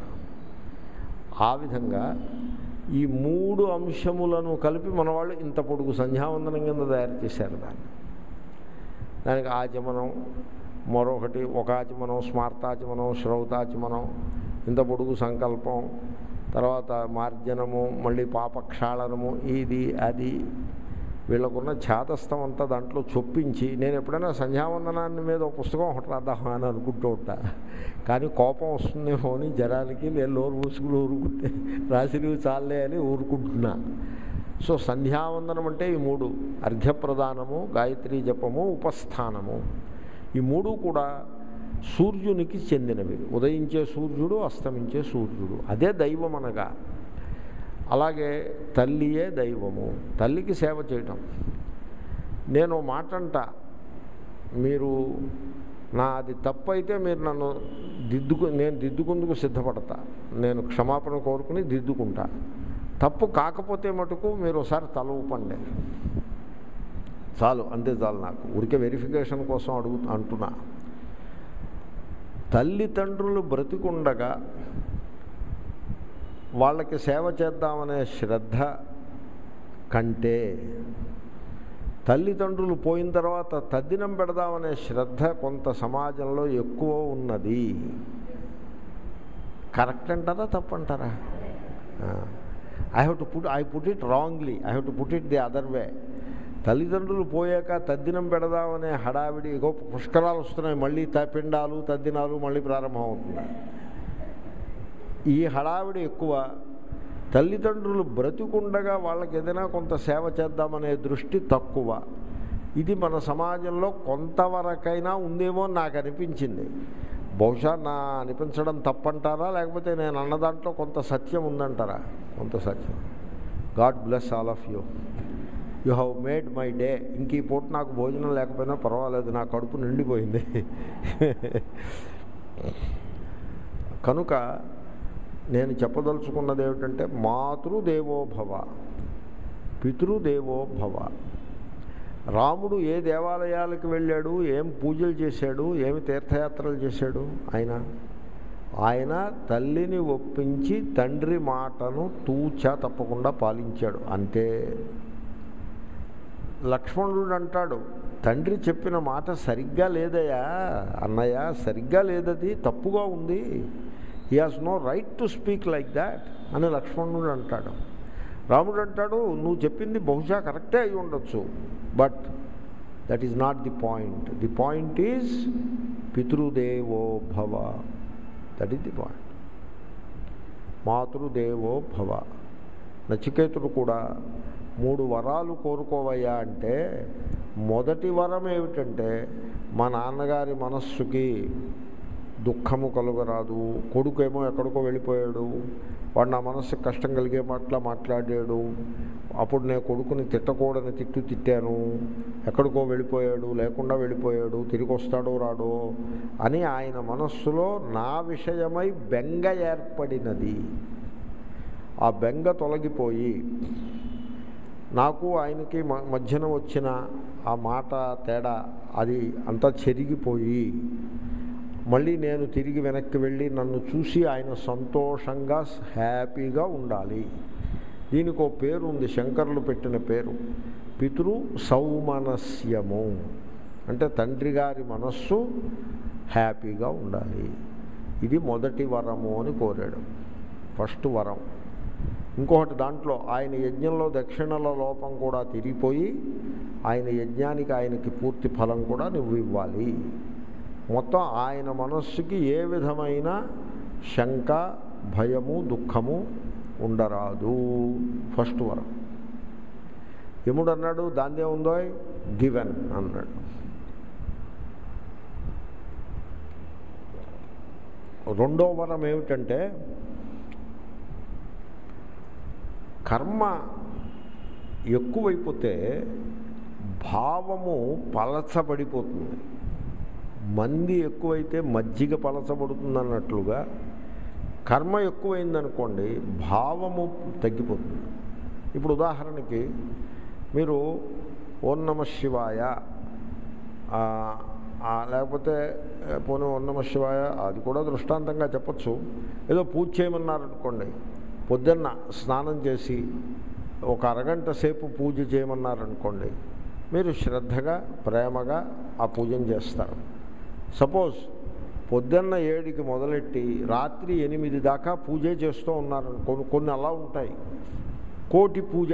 ఆ విధంగా ఈ మూడు అంశములను కలిపి మన వాళ్ళు ఇంత పొడుగు సంధ్యావందనం కింద తయారు చేశారు దాన్ని దానికి ఆచమనం మరొకటి ఒక ఆచమనం స్మార్తాచమనం శ్రౌతాచమనం ఇంత పొడుగు సంకల్పం తర్వాత మార్జనము మళ్ళీ పాపక్షాళనము ఇది అది వీళ్ళకున్న ఛాతస్థం అంతా దాంట్లో చొప్పించి నేను ఎప్పుడైనా సంధ్యావందనాన్ని మీద ఒక పుస్తకం ఒకటి రాద్దామా అని అనుకుంటూ ఉంటా కానీ కోపం వస్తుందేమో అని జనానికి నేను నోరు మూసుకుని ఊరుకుంటే రాసినవి చాలే అని ఊరుకుంటున్నా సో సంధ్యావందనం అంటే ఈ మూడు అర్ఘ్యప్రదానము గాయత్రీ జపము ఉపస్థానము ఈ మూడు కూడా సూర్యునికి చెందినవి ఉదయించే సూర్యుడు అస్తమించే సూర్యుడు అదే దైవం అనగా అలాగే తల్లియే దైవము తల్లికి సేవ చేయటం నేను ఓ మాట అంట మీరు నా అది తప్పు అయితే మీరు నన్ను దిద్దుకు నేను దిద్దుకుందుకు సిద్ధపడతా నేను క్షమాపణ కోరుకుని దిద్దుకుంటా తప్పు కాకపోతే మటుకు మీరు ఒకసారి తల ఊపండి చాలు అంతే చాలు నాకు ఊరికే వెరిఫికేషన్ కోసం అడుగు అంటున్నా తల్లిదండ్రులు బ్రతికుండగా వాళ్ళకి సేవ చేద్దామనే శ్రద్ధ కంటే తల్లిదండ్రులు పోయిన తర్వాత తద్దినం పెడదామనే శ్రద్ధ కొంత సమాజంలో ఎక్కువ ఉన్నది కరెక్ట్ అంటారా తప్పంటారా I have to put I put it wrongly I have to put it the other way తల్లిదండ్రులు పోయాక తద్దినం పెడదామనే హడావిడి గొప్ప పుష్కరాలు వస్తున్నాయి మళ్ళీ త- పిండాలు తద్దినాలు మళ్ళీ ప్రారంభం అవుతున్నాయి ఈ హడావిడి ఎక్కువ తల్లిదండ్రులు బ్రతికుండగా వాళ్ళకి ఏదైనా కొంత సేవ చేద్దామనే దృష్టి తక్కువ ఇది మన సమాజంలో కొంతవరకైనా ఉందేమో అని నాకు అనిపించింది బహుశా నా అనిపించడం తప్పంటారా లేకపోతే నేను అన్న దాంట్లో కొంత సత్యం ఉందంటారా కొంత సత్యం God bless all of you you have made my day ఇంక ఈ పూట నాకు భోజనం లేకపోయినా పర్వాలేదు నా కడుపు నిండిపోయింది కనుక నేను చెప్పదలుచుకున్నది ఏమిటంటే మాతృదేవో భవ పితృదేవో భవ రాముడు ఏ దేవాలయాలకు వెళ్ళాడు ఏం పూజలు చేశాడు ఏమి తీర్థయాత్రలు చేశాడు ఆయన ఆయన తల్లిని ఒప్పించి తండ్రి మాటను తూచా తప్పకుండా పాలించాడు అంతే లక్ష్మణుడు అంటాడు తండ్రి చెప్పిన మాట సరిగ్గా లేదయ్యా అన్నయ్య సరిగ్గా లేదది తప్పుగా ఉంది he has no right to speak like that అని లక్ష్మణుడు అంటాడు రాముడు అంటాడు నువ్వు చెప్పింది బహుశా కరెక్టే అయి ఉండొచ్చు but that is not the point the point is పితృదేవో భవ దట్ ఈస్ ది పాయింట్ మాతృదేవో భవ నచికేతుడు కూడా మూడు వరాలు కోరుకోవయ్యా అంటే మొదటి వరం ఏమిటంటే మా నాన్నగారి మనస్సుకి దుఃఖము కలుగరాదు కొడుకేమో ఎక్కడికో వెళ్ళిపోయాడు వాడు నా మనస్సుకి కష్టం కలిగే మాటలా మాట్లాడాడు అప్పుడు నేను కొడుకుని తిట్టకూడని తిట్టు తిట్టాను ఎక్కడికో వెళ్ళిపోయాడు లేకుండా వెళ్ళిపోయాడు తిరిగి వస్తాడో రాడో అని ఆయన మనస్సులో నా విషయమై బెంగ ఏర్పడినది ఆ బెంగ తొలగిపోయి నాకు ఆయనకి మ- మధ్యన వచ్చిన ఆ మాట తేడా అది అంతా చెరిగిపోయి మళ్ళీ నేను తిరిగి వెనక్కి వెళ్ళి నన్ను చూసి ఆయన సంతోషంగా హ్యాపీగా ఉండాలి దీనికి ఒక పేరు ఉంది శంకరులు పెట్టిన పేరు పితృ సౌమనస్యము అంటే తండ్రి గారి మనస్సు హ్యాపీగా ఉండాలి ఇది మొదటి వరము అని కోరాడు ఫస్ట్ వరం ఇంకొకటి దాంట్లో ఆయన యజ్ఞంలో దక్షిణల లోపం కూడా తిరిగిపోయి ఆయన యజ్ఞానికి ఆయనకి పూర్తి ఫలం కూడా నువ్వు ఇవ్వాలి మొత్తం ఆయన మనస్సుకి ఏ విధమైన శంక భయము దుఃఖము ఉండరాదు ఫస్ట్ వరం యముడు అన్నాడు దాన్నే ఉందో గివెన్ అన్నాడు రెండో వరం ఏమిటంటే కర్మ ఎక్కువైపోతే భావము పలచబడిపోతుంది మంది ఎక్కువైతే మజ్జిగ పలచబడుతుంది అన్నట్లుగా కర్మ ఎక్కువైందనుకోండి భావము తగ్గిపోతుంది ఇప్పుడు ఉదాహరణకి మీరు ఓం నమ శివాయ ఆ, ఆ, లేకపోతే ఏ, పోనీ ఓం నమ శివాయ అది కూడా దృష్టాంతంగా చెప్పచ్చు ఏదో పూజ చేయమన్నారనుకోండి పొద్దున్న స్నానం చేసి ఒక అరగంట సేపు పూజ చేయమన్నారనుకోండి మీరు శ్రద్ధగా ప్రేమగా ఆ పూజను చేస్తారు సపోజ్ పొద్దున్న ఏడుకి మొదలెట్టి రాత్రి ఎనిమిది దాకా పూజే చేస్తూ ఉన్నారు కొన్ని కొన్ని అలా ఉంటాయి కోటి పూజ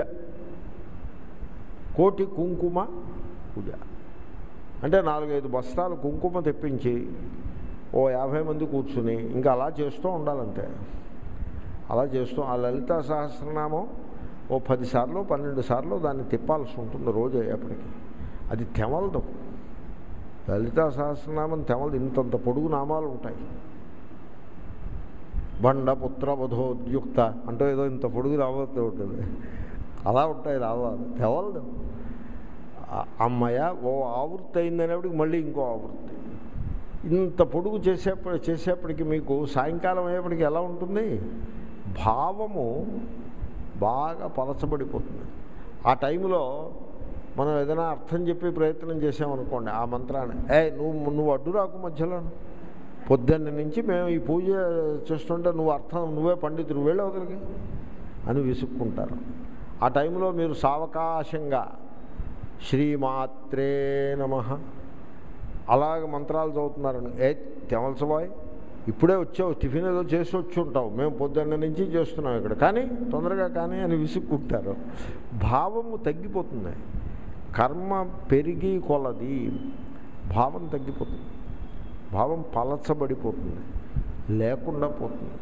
కోటి కుంకుమ పూజ అంటే నాలుగైదు బస్తాలు కుంకుమ తెప్పించి ఓ యాభై మంది కూర్చుని ఇంకా అలా చేస్తూ ఉండాలంతే అలా చేస్తూ ఆ లలితా సహస్రనామం ఓ పది సార్లు పన్నెండు సార్లు దాన్ని తిప్పాల్సి ఉంటుంది రోజు అయ్యేప్పటికి అది తెమలదు లలితా సహస్రనామం తెమలదు ఇంతంత పొడుగు నామాలు ఉంటాయి బండ పుత్ర వధోద్యుక్త అంటూ ఏదో ఇంత పొడుగు రాబోతూ ఉంటుంది అలా ఉంటాయి రావాలి తెవలదు ఆ- అమ్మయ్య ఓ ఆవృత్తి అయిందనేప్పటికి మళ్ళీ ఇంకో ఆవృత్తి ఇంత పొడుగు చేసేప్పటి చేసేప్పటికి మీకు సాయంకాలం అయ్యేప్పటికి ఎలా ఉంటుంది భావము బాగా పలచబడిపోతుంది ఆ టైంలో మనం ఏదైనా అర్థం చెప్పి ప్రయత్నం చేసామనుకోండి ఆ మంత్రాన్ని ఏ నువ్వు నువ్వు అడ్డు రాకు మధ్యలో పొద్దున్న నుంచి మేము ఈ పూజ చేస్తుంటే నువ్వు అర్థం నువ్వే పండితుడు వెళ్ళి అవతలికి అని విసుక్కుంటారు ఆ టైంలో మీరు సావకాశంగా శ్రీమాత్రే నమ అలాగ మంత్రాలు చదువుతున్నారని ఏ తెమల్సబాయ్ ఇప్పుడే వచ్చావు టిఫిన్ ఏదో చేసి వచ్చి ఉంటావు మేము పొద్దున్న నుంచి చేస్తున్నాం ఇక్కడ కానీ తొందరగా కానీ అని విసుక్కుంటారు భావము తగ్గిపోతుంది కర్మ పెరిగి కొలది భావం తగ్గిపోతుంది భావం పలచబడిపోతుంది లేకుండా పోతుంది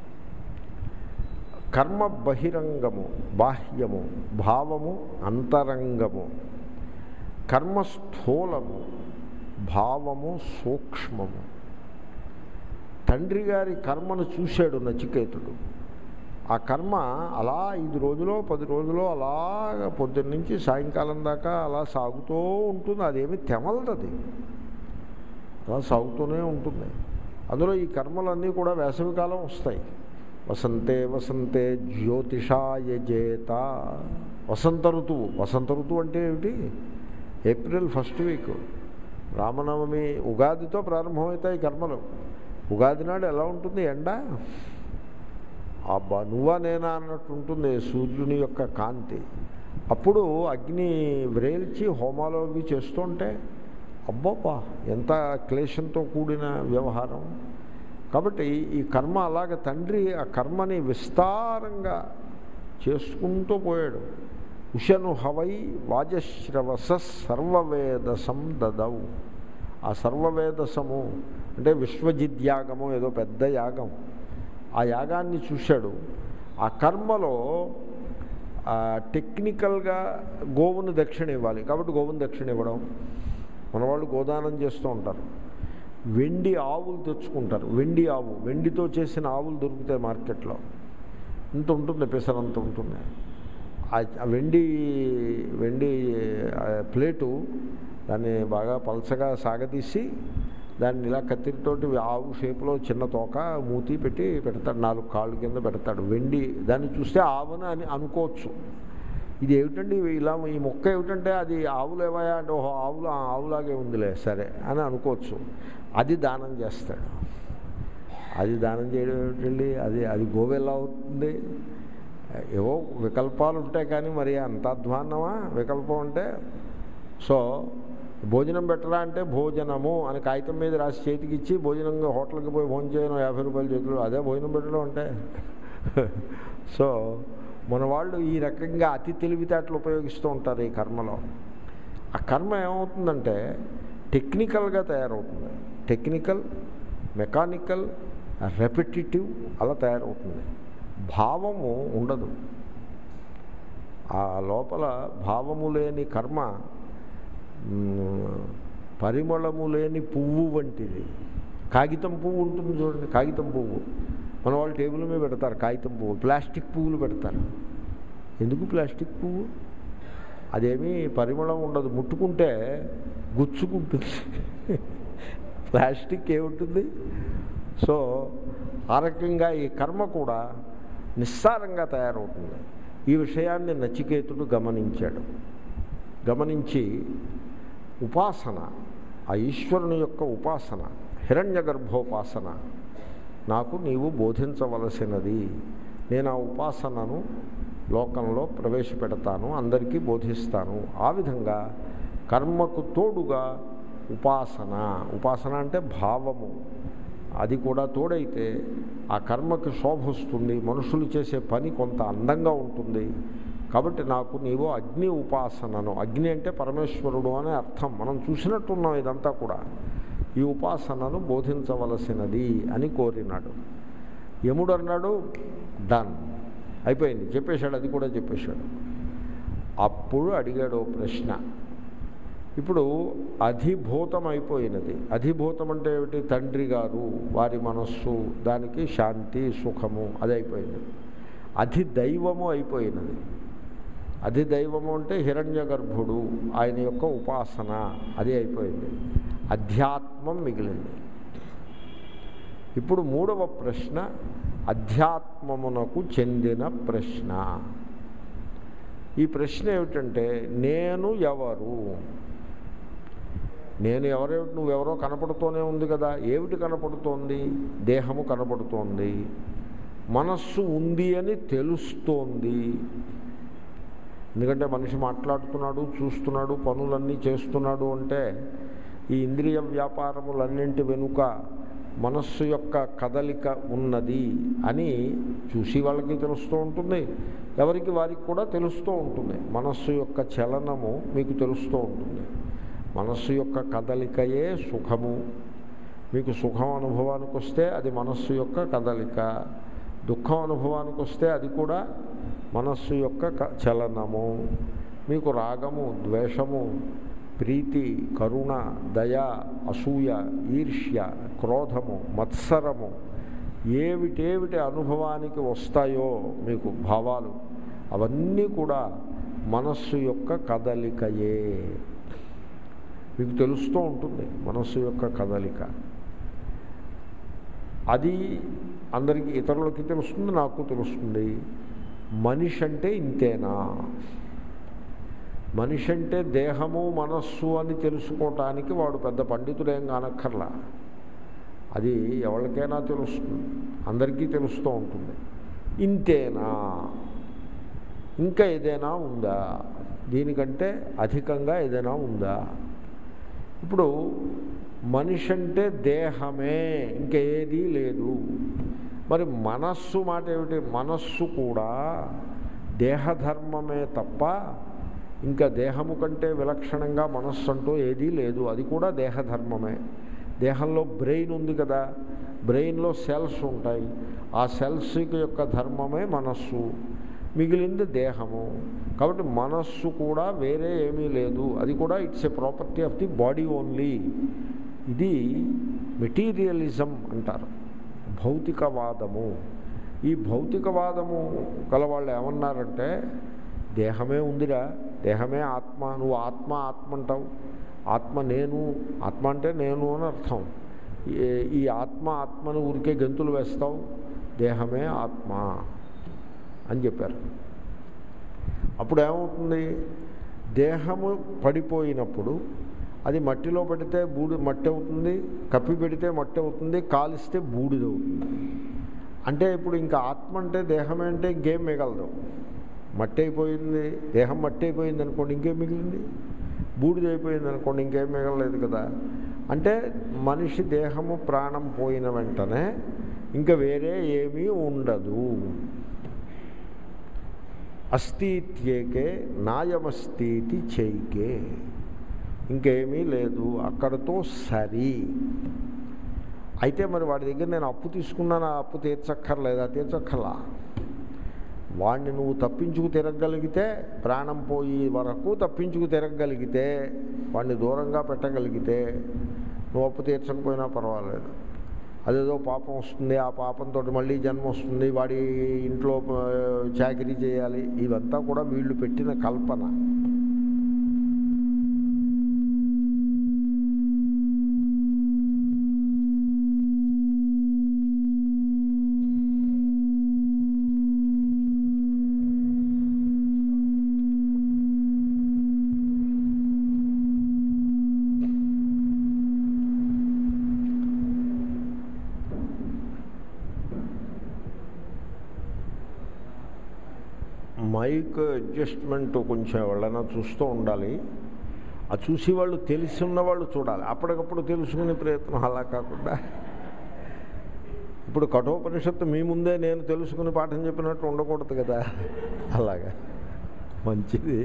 కర్మ బహిరంగము బాహ్యము భావము అంతరంగము కర్మ స్థూలము భావము సూక్ష్మము తండ్రి గారి కర్మను చూశాడు నచికేతుడు ఆ కర్మ అలా ఐదు రోజులో పది రోజులో అలాగ పొద్దున్న నుంచి సాయంకాలం దాకా అలా సాగుతూ ఉంటుంది అదేమి తెమలదది అలా సాగుతూనే ఉంటుంది అందులో ఈ కర్మలన్నీ కూడా వేసవికాలం వస్తాయి వసంతే వసంతే జ్యోతిషాయజేత వసంత ఋతువు వసంత ఋతువు అంటే ఏమిటి ఏప్రిల్ ఫస్ట్ వీక్ రామనవమి ఉగాదితో ప్రారంభమవుతాయి కర్మలు ఉగాది నాడు ఎలా ఉంటుంది ఎండ అబ్బా నువ్వా నేనా అన్నట్టు ఉంటుంది సూర్యుని యొక్క కాంతి అప్పుడు అగ్ని వ్రేల్చి హోమాలు అవి చేస్తుంటే అబ్బబ్బా ఎంత క్లేశంతో కూడిన వ్యవహారం కాబట్టి ఈ కర్మ అలాగ తండ్రి ఆ కర్మని విస్తారంగా చేసుకుంటూ పోయాడు ఉషను హవై వాజశ్రవస సర్వవేదసం దదవు ఆ సర్వవేదసము అంటే విశ్వజిద్యాగము ఏదో పెద్ద యాగం ఆ యాగాన్ని చూశాడు ఆ కర్మలో టెక్నికల్గా గోవును దక్షిణ ఇవ్వాలి కాబట్టి గోవును దక్షిణ ఇవ్వడం మన వాళ్ళు గోదానం చేస్తూ ఉంటారు వెండి ఆవులు తెచ్చుకుంటారు వెండి ఆవు వెండితో చేసిన ఆవులు దొరుకుతాయి మార్కెట్లో ఇంత ఉంటుంది పెసరంత ఉంటుంది ఆ వెండి వెండి ప్లేటు దాన్ని బాగా పలసగా సాగదీసి దాన్ని ఇలా కత్తిరితోటి ఆవు షేప్లో చిన్న తోక మూతి పెట్టి పెడతాడు నాలుగు కాళ్ళు కింద పెడతాడు వెండి దాన్ని చూస్తే ఆవుని అని అనుకోవచ్చు ఇది ఏమిటండి ఇలా ఈ మొక్క ఏమిటంటే అది ఆవులు ఏవయా అంటే ఓహో ఆవులు ఆవులాగే ఉందిలే సరే అని అనుకోవచ్చు అది దానం చేస్తాడు అది దానం చేయడం ఏమిటండి అది అది గోవెల్లా అవుతుంది ఏవో వికల్పాలు ఉంటాయి కానీ మరి అంత అధ్వాన్నమా వికల్పం అంటే సో భోజనం పెట్టరా అంటే భోజనము అని కాగితం మీద రాసి చేతికి ఇచ్చి భోజనంగా హోటల్కి పోయి భోజనం చేయను యాభై రూపాయల చేతులు అదే భోజనం పెట్టడం అంటే సో మన వాళ్ళు ఈ రకంగా అతి తెలివితేటలు ఉపయోగిస్తూ ఉంటారు ఈ కర్మలో ఆ కర్మ ఏమవుతుందంటే టెక్నికల్గా తయారవుతుంది టెక్నికల్ మెకానికల్ రెపిటేటివ్ అలా తయారవుతుంది భావము ఉండదు ఆ లోపల భావము లేని కర్మ పరిమళము లేని పువ్వు వంటిది కాగితం పువ్వు ఉంటుంది చూడండి కాగితం పువ్వు మన వాళ్ళు టేబుల్ మీద పెడతారు కాగితం పువ్వు ప్లాస్టిక్ పువ్వులు పెడతారు ఎందుకు ప్లాస్టిక్ పువ్వు అదేమీ పరిమళం ఉండదు ముట్టుకుంటే గుచ్చుకుంటుంది ప్లాస్టిక్ ఏముంటుంది సో ఆ రకంగా ఈ కర్మ కూడా నిస్సారంగా తయారవుతుంది ఈ విషయాన్ని నచికేతుడు గమనించాడు గమనించి ఉపాసన ఆ ఈశ్వరుని యొక్క ఉపాసన హిరణ్య గర్భోపాసన నాకు నీవు బోధించవలసినది నేను ఆ ఉపాసనను లోకంలో ప్రవేశపెడతాను అందరికీ బోధిస్తాను ఆ విధంగా కర్మకు తోడుగా ఉపాసన ఉపాసన అంటే భావము అది కూడా తోడైతే ఆ కర్మకి శోభ వస్తుంది మనుషులు చేసే పని కొంత అందంగా ఉంటుంది కాబట్టి నాకు నీవు అగ్ని ఉపాసనను అగ్ని అంటే పరమేశ్వరుడు అనే అర్థం మనం చూసినట్టున్నాం ఇదంతా కూడా ఈ ఉపాసనను బోధించవలసినది అని కోరినాడు యముడు అన్నాడు డన్ అయిపోయింది చెప్పేశాడు అది కూడా చెప్పేశాడు అప్పుడు అడిగాడు ప్రశ్న ఇప్పుడు అధిభూతం అయిపోయినది అధిభూతం అంటే ఏమిటి తండ్రి గారు వారి మనస్సు దానికి శాంతి సుఖము అది అయిపోయింది అధిదైవము అయిపోయినది అధిదైవము అంటే హిరణ్య గర్భుడు ఆయన యొక్క ఉపాసన అది అయిపోయింది అధ్యాత్మం మిగిలింది ఇప్పుడు మూడవ ప్రశ్న అధ్యాత్మమునకు చెందిన ప్రశ్న ఈ ప్రశ్న ఏమిటంటే నేను ఎవరు నేను ఎవరేమిటి నువ్వెవరో కనపడుతూనే ఉంది కదా ఏమిటి కనపడుతోంది దేహము కనపడుతోంది మనస్సు ఉంది అని తెలుస్తోంది ఎందుకంటే మనిషి మాట్లాడుతున్నాడు చూస్తున్నాడు పనులన్నీ చేస్తున్నాడు అంటే ఈ ఇంద్రియ వ్యాపారములన్నింటి వెనుక మనస్సు యొక్క కదలిక ఉన్నది అని చూసి వాళ్ళకి తెలుస్తూ ఉంటుంది ఎవరికి వారికి కూడా తెలుస్తూ ఉంటుంది మనస్సు యొక్క చలనము మీకు తెలుస్తూ ఉంటుంది మనస్సు యొక్క కదలికయే సుఖము మీకు సుఖం అనుభవానికి వస్తే అది మనస్సు యొక్క కదలిక దుఃఖం అనుభవానికి వస్తే అది కూడా మనస్సు యొక్క చలనము మీకు రాగము ద్వేషము ప్రీతి కరుణ దయ అసూయ ఈర్ష్య క్రోధము మత్సరము ఏమిటేమిటి అనుభవానికి వస్తాయో మీకు భావాలు అవన్నీ కూడా మనస్సు యొక్క కదలికయే మీకు తెలుస్తూ ఉంటుంది మనస్సు యొక్క కదలిక అది అందరికీ ఇతరులకి తెలుస్తుంది నాకు తెలుస్తుంది మనిషి అంటే ఇంతేనా మనిషి అంటే దేహము మనస్సు అని తెలుసుకోవటానికి వాడు పెద్ద పండితుడేం కానక్కర్లా అది ఎవరికైనా తెలుస్తుంది అందరికీ తెలుస్తూ ఉంటుంది ఇంతేనా ఇంకా ఏదైనా ఉందా దీనికంటే అధికంగా ఏదైనా ఉందా ఇప్పుడు మనిషి అంటే దేహమే ఇంకేదీ లేదు మరి మనస్సు మాట ఏమిటి మనస్సు కూడా దేహధర్మమే తప్ప ఇంకా దేహము కంటే విలక్షణంగా మనస్సు అంటూ ఏదీ లేదు అది కూడా దేహధర్మమే దేహంలో బ్రెయిన్ ఉంది కదా బ్రెయిన్లో సెల్స్ ఉంటాయి ఆ సెల్స్ యొక్క ధర్మమే మనస్సు మిగిలింది దేహము కాబట్టి మనస్సు కూడా వేరే ఏమీ లేదు అది కూడా it's a property of the body only ఇది మెటీరియలిజం అంటారు భౌతికవాదము ఈ భౌతికవాదము గలవాళ్ళు ఏమన్నారంటే దేహమే ఉందిరా దేహమే ఆత్మ నువ్వు ఆత్మ ఆత్మ అంటావు ఆత్మ నేను ఆత్మ అంటే నేను అని అర్థం ఈ ఆత్మ ఆత్మను ఊరికే గంతులు వేస్తావు దేహమే ఆత్మ అని చెప్పారు అప్పుడు ఏమవుతుంది దేహము పడిపోయినప్పుడు అది మట్టిలో పెడితే బూడి మట్టి అవుతుంది కప్పి పెడితే మట్టి అవుతుంది కాలిస్తే బూడిద అవుతుంది అంటే ఇప్పుడు ఇంకా ఆత్మ అంటే దేహమే అంటే ఇంకేం మిగలదు మట్టి అయిపోయింది దేహం మట్టి అయిపోయింది అనుకోండి ఇంకేం మిగిలింది బూడిద అయిపోయింది అనుకోండి ఇంకేం మిగలలేదు కదా అంటే మనిషి దేహము ప్రాణం పోయిన వెంటనే ఇంకా వేరే ఏమీ ఉండదు అస్థిత్యేకే నాయమస్థితి చేయికే ఇంకేమీ లేదు అక్కడతో సరి అయితే మరి వాడి దగ్గర నేను అప్పు తీసుకున్నాను ఆ అప్పు తీర్చక్కర్లేదా తీర్చక్కర్లా వాడిని నువ్వు తప్పించుకు తిరగగలిగితే ప్రాణం పోయి వరకు తప్పించుకు తిరగగలిగితే వాడిని దూరంగా పెట్టగలిగితే నువ్వు అప్పు తీర్చకపోయినా పర్వాలేదు అదేదో పాపం వస్తుంది ఆ పాపంతో మళ్ళీ జన్మ వస్తుంది వాడి ఇంట్లో చాకరీ చేయాలి ఇవంతా కూడా వీళ్ళు పెట్టిన కల్పన మైక్ అడ్జస్ట్మెంట్ కొంచెం ఎవరైనా చూస్తూ ఉండాలి ఆ చూసి వాళ్ళు తెలిసి ఉన్న వాళ్ళు చూడాలి అప్పటికప్పుడు తెలుసుకునే ప్రయత్నం అలా కాకుండా ఇప్పుడు కఠోపనిషత్తు మీ ముందే నేను తెలుసుకుని పాఠం చెప్పినట్టు ఉండకూడదు కదా అలాగా మంచిది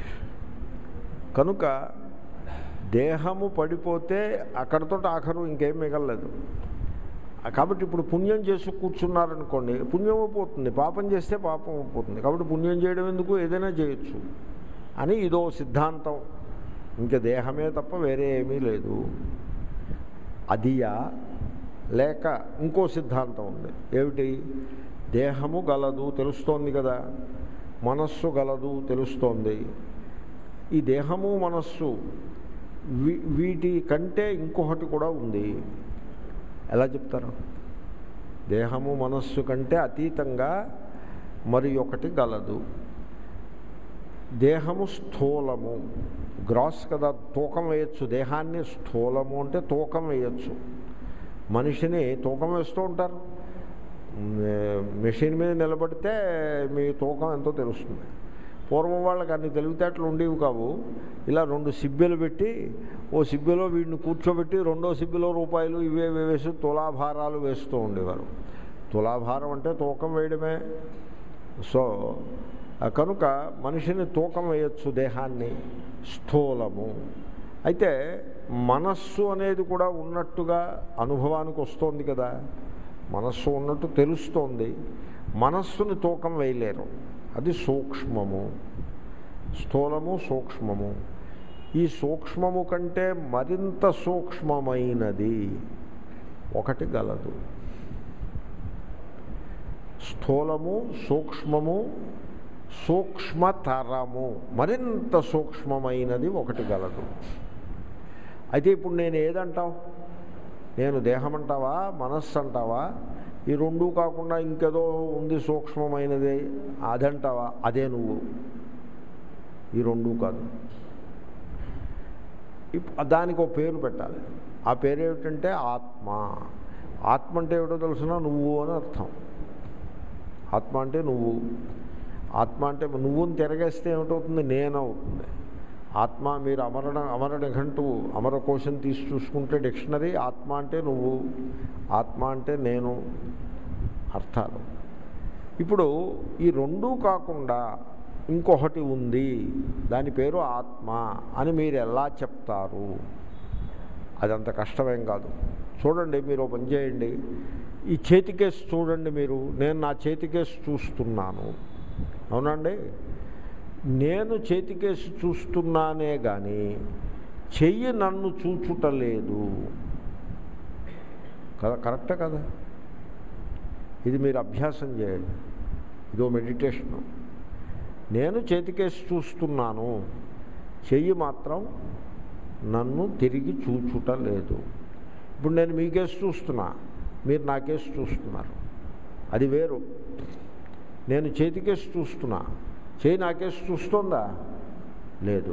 కనుక దేహము పడిపోతే అక్కడితో ఆఖరు ఇంకేం మిగలలేదు కాబట్టి ఇప్పుడు పుణ్యం చేసి కూర్చున్నారనుకోండి పుణ్యం అయిపోతుంది పాపం చేస్తే పాపం అయిపోతుంది కాబట్టి పుణ్యం చేయడం ఎందుకు ఏదైనా చేయొచ్చు అని ఇదో సిద్ధాంతం ఇంకా దేహమే తప్ప వేరే ఏమీ లేదు అదియా లేక ఇంకో సిద్ధాంతం ఉంది ఏమిటి దేహము గలదు తెలుస్తోంది కదా మనస్సు గలదు తెలుస్తోంది ఈ దేహము మనస్సు వీటి కంటే ఇంకొకటి కూడా ఉంది ఎలా చెప్తారు దేహము మనస్సు కంటే అతీతంగా మరి ఒకటి గలదు దేహము స్థూలము గ్రాస్ కదా తూకం వేయచ్చు దేహాన్ని స్థూలము అంటే తూకం వేయచ్చు మనిషిని తూకం వేస్తూ ఉంటారు మెషిన్ మీద నిలబడితే మీ తూకం ఎంతో తెలుస్తుంది పూర్వం వాళ్ళకి అన్ని తెలివితేటలు ఉండేవి కావు ఇలా రెండు సిబ్బెలు పెట్టి ఓ సిబ్బెలో వీడిని కూర్చోబెట్టి రెండో సిబ్బెలో రూపాయలు ఇవే వేసి తులాభారాలు వేస్తూ ఉండేవారు తులాభారం అంటే తూకం వేయడమే సో కనుక మనిషిని తూకం వేయచ్చు దేహాన్ని స్థూలము అయితే మనస్సు అనేది కూడా ఉన్నట్టుగా అనుభవానికి వస్తోంది కదా మనస్సు ఉన్నట్టు తెలుస్తోంది మనస్సుని తూకం వేయలేరు అది సూక్ష్మము స్థూలము సూక్ష్మము ఈ సూక్ష్మము కంటే మరింత సూక్ష్మమైనది ఒకటి గలదు స్థూలము సూక్ష్మము సూక్ష్మతరము మరింత సూక్ష్మమైనది ఒకటి గలదు అయితే ఇప్పుడు నేను ఏదంటావు నేను దేహం అంటావా మనస్సు అంటావా ఈ రెండు కాకుండా ఇంకేదో ఉంది సూక్ష్మమైనది అదంటావా అదే నువ్వు ఈ రెండు కాదు ఇప్- దానికి ఒక పేరు పెట్టాలి ఆ పేరు ఏమిటంటే ఆత్మ ఆత్మ అంటే ఏమిటో తెలుసిన నువ్వు అని అర్థం ఆత్మ అంటే నువ్వు ఆత్మ అంటే నువ్వుని తిరగేస్తే ఏమిటవుతుంది నేనవుతుంది ఆత్మ మీరు అమరణ అమర నిఘంటు అమరకోశం తీసి చూసుకుంటే డిక్షనరీ ఆత్మ అంటే నువ్వు ఆత్మ అంటే నేను అర్థాలు ఇప్పుడు ఈ రెండూ కాకుండా ఇంకొకటి ఉంది దాని పేరు ఆత్మ అని మీరు ఎలా చెప్తారు అదంత కష్టమేం కాదు చూడండి మీరు ఓ పని చేయండి ఈ చేతికేసి చూడండి మీరు నేను నా చేతికేసి చూస్తున్నాను అవునండి నేను చేతికేసి చూస్తున్నానే కానీ చెయ్యి నన్ను చూచుటలేదు కదా కరెక్టే కదా ఇది మీరు అభ్యాసం చేయండి ఇదో మెడిటేషను నేను చేతికేసి చూస్తున్నాను చెయ్యి మాత్రం నన్ను తిరిగి చూచుట లేదు ఇప్పుడు నేను మీకేసి చూస్తున్నా మీరు నాకేసి చూస్తున్నారు అది వేరు నేను చేతికేసి చూస్తున్నా చేయి నాకేసి చూస్తుందా లేదు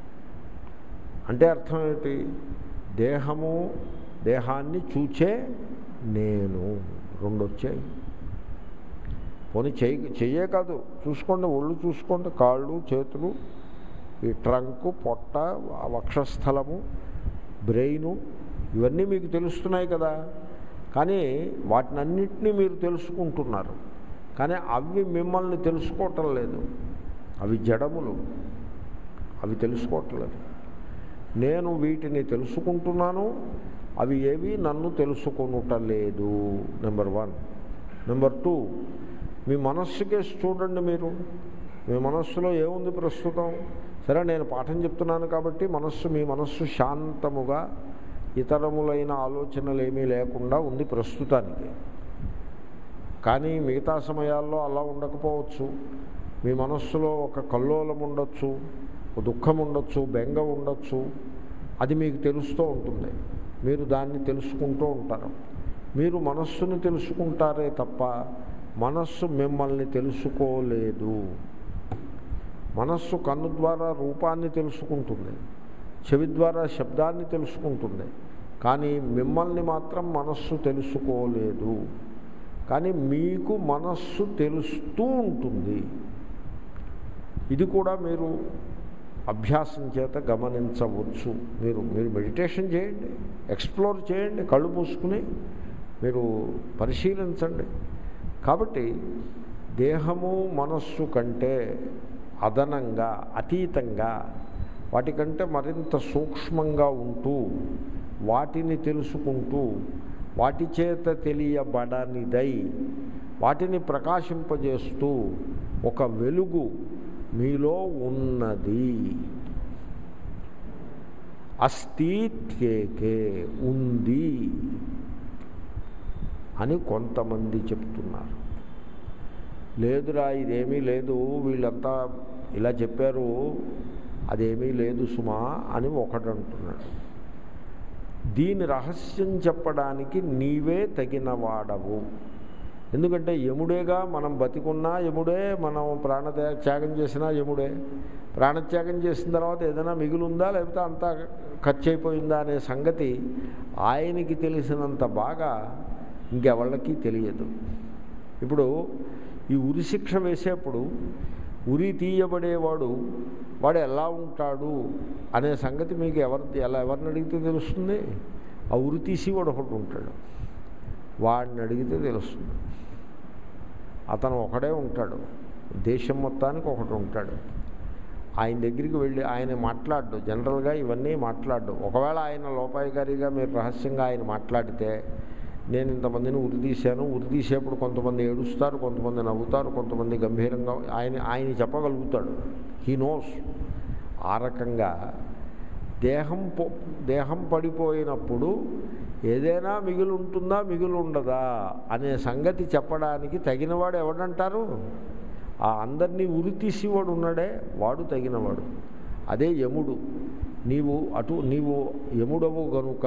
అంటే అర్థం ఏంటి దేహము దేహాన్ని చూచే నేను రెండు వచ్చాయి పోనీ చెయ్యి చెయ్యే కాదు చూసుకోండి ఒళ్ళు చూసుకోండి కాళ్ళు చేతులు ఈ ట్రంకు పొట్ట ఆ వక్షస్థలము బ్రెయిను ఇవన్నీ మీకు తెలుస్తున్నాయి కదా కానీ వాటినన్నింటినీ మీరు తెలుసుకుంటున్నారు కానీ అవి మిమ్మల్ని తెలుసుకోవటం లేదు అవి జడములు అవి తెలుసుకోవట్లేదు నేను వీటిని తెలుసుకుంటున్నాను అవి ఏవి నన్ను తెలుసుకొనుటలేదు నెంబర్ వన్ నెంబర్ టూ మీ మనస్సుకేసి చూడండి మీరు మీ మనస్సులో ఏముంది ప్రస్తుతం సరే నేను పాఠం చెప్తున్నాను కాబట్టి మనస్సు మీ మనస్సు శాంతముగా ఇతరములైన ఆలోచనలు ఏమీ లేకుండా ఉంది ప్రస్తుతానికి కానీ మిగతా సమయాల్లో అలా ఉండకపోవచ్చు మీ మనస్సులో ఒక కల్లోలం ఉండొచ్చు ఒక దుఃఖం ఉండొచ్చు బెంగ ఉండొచ్చు అది మీకు తెలుస్తూ ఉంటుంది మీరు దాన్ని తెలుసుకుంటూ ఉంటారు మీరు మనస్సును తెలుసుకుంటారే తప్ప మనస్సు మిమ్మల్ని తెలుసుకోలేదు మనస్సు కన్ను ద్వారా రూపాన్ని తెలుసుకుంటుంది చెవి ద్వారా శబ్దాన్ని తెలుసుకుంటుంది కానీ మిమ్మల్ని మాత్రం మనస్సు తెలుసుకోలేదు కానీ మీకు మనస్సు తెలుస్తూ ఉంటుంది ఇది కూడా మీరు అభ్యాసం చేత గమనించవచ్చు మీరు మీరు మెడిటేషన్ చేయండి ఎక్స్ప్లోర్ చేయండి కళ్ళు మూసుకుని మీరు పరిశీలించండి కాబట్టి దేహము మనస్సు కంటే అదనంగా అతీతంగా వాటికంటే మరింత సూక్ష్మంగా ఉంటూ వాటిని తెలుసుకుంటూ వాటి చేత తెలియబడనిదై వాటిని ప్రకాశింపజేస్తూ ఒక వెలుగు మీలో ఉన్నది అస్థిత్యేకే ఉంది అని కొంతమంది చెప్తున్నారు లేదురా ఇదేమీ లేదు వీళ్ళంతా ఇలా చెప్పారు అదేమీ లేదు సుమా అని ఒకడు అంటున్నాడు దీని రహస్యం చెప్పడానికి నీవే తగిన వాడవు ఎందుకంటే యముడేగా మనం బతికున్నా యముడే మనం ప్రాణ త్యాగం చేసినా యముడే ప్రాణత్యాగం చేసిన తర్వాత ఏదైనా మిగులుందా లేకపోతే అంతా ఖర్చు అయిపోయిందా అనే సంగతి ఆయనకి తెలిసినంత బాగా ఇంకెవళ్ళకి తెలియదు ఇప్పుడు ఈ ఉరి శిక్ష వేసేప్పుడు ఉరి తీయబడేవాడు వాడు ఎలా ఉంటాడు అనే సంగతి మీకు ఎవరు ఎలా ఎవరిని అడిగితే తెలుస్తుంది ఆ ఉరి తీసి వాడు ఒకటి ఉంటాడు వాడిని అడిగితే తెలుస్తుంది అతను ఒకడే ఉంటాడు దేశం మొత్తానికి ఒకటి ఉంటాడు ఆయన దగ్గరికి వెళ్ళి ఆయన మాట్లాడు జనరల్గా ఇవన్నీ మాట్లాడు ఒకవేళ ఆయన లోపాయికారిగా మీరు రహస్యంగా ఆయన మాట్లాడితే నేను ఇంతమందిని ఉరిదీశాను ఉరిదీసేప్పుడు కొంతమంది ఏడుస్తారు కొంతమంది నవ్వుతారు కొంతమంది గంభీరంగా ఆయన ఆయన చెప్పగలుగుతాడు హీ నోస్ ఆ రకంగా దేహం పో దేహం పడిపోయినప్పుడు ఏదైనా మిగిలి ఉంటుందా మిగిలి ఉండదా అనే సంగతి చెప్పడానికి తగినవాడు ఎవడంటారు ఆ అందరినీ ఉరి తీసేవాడు ఉన్నాడే వాడు తగినవాడు అదే యముడు నీవు అటు నీవు యముడవు గనుక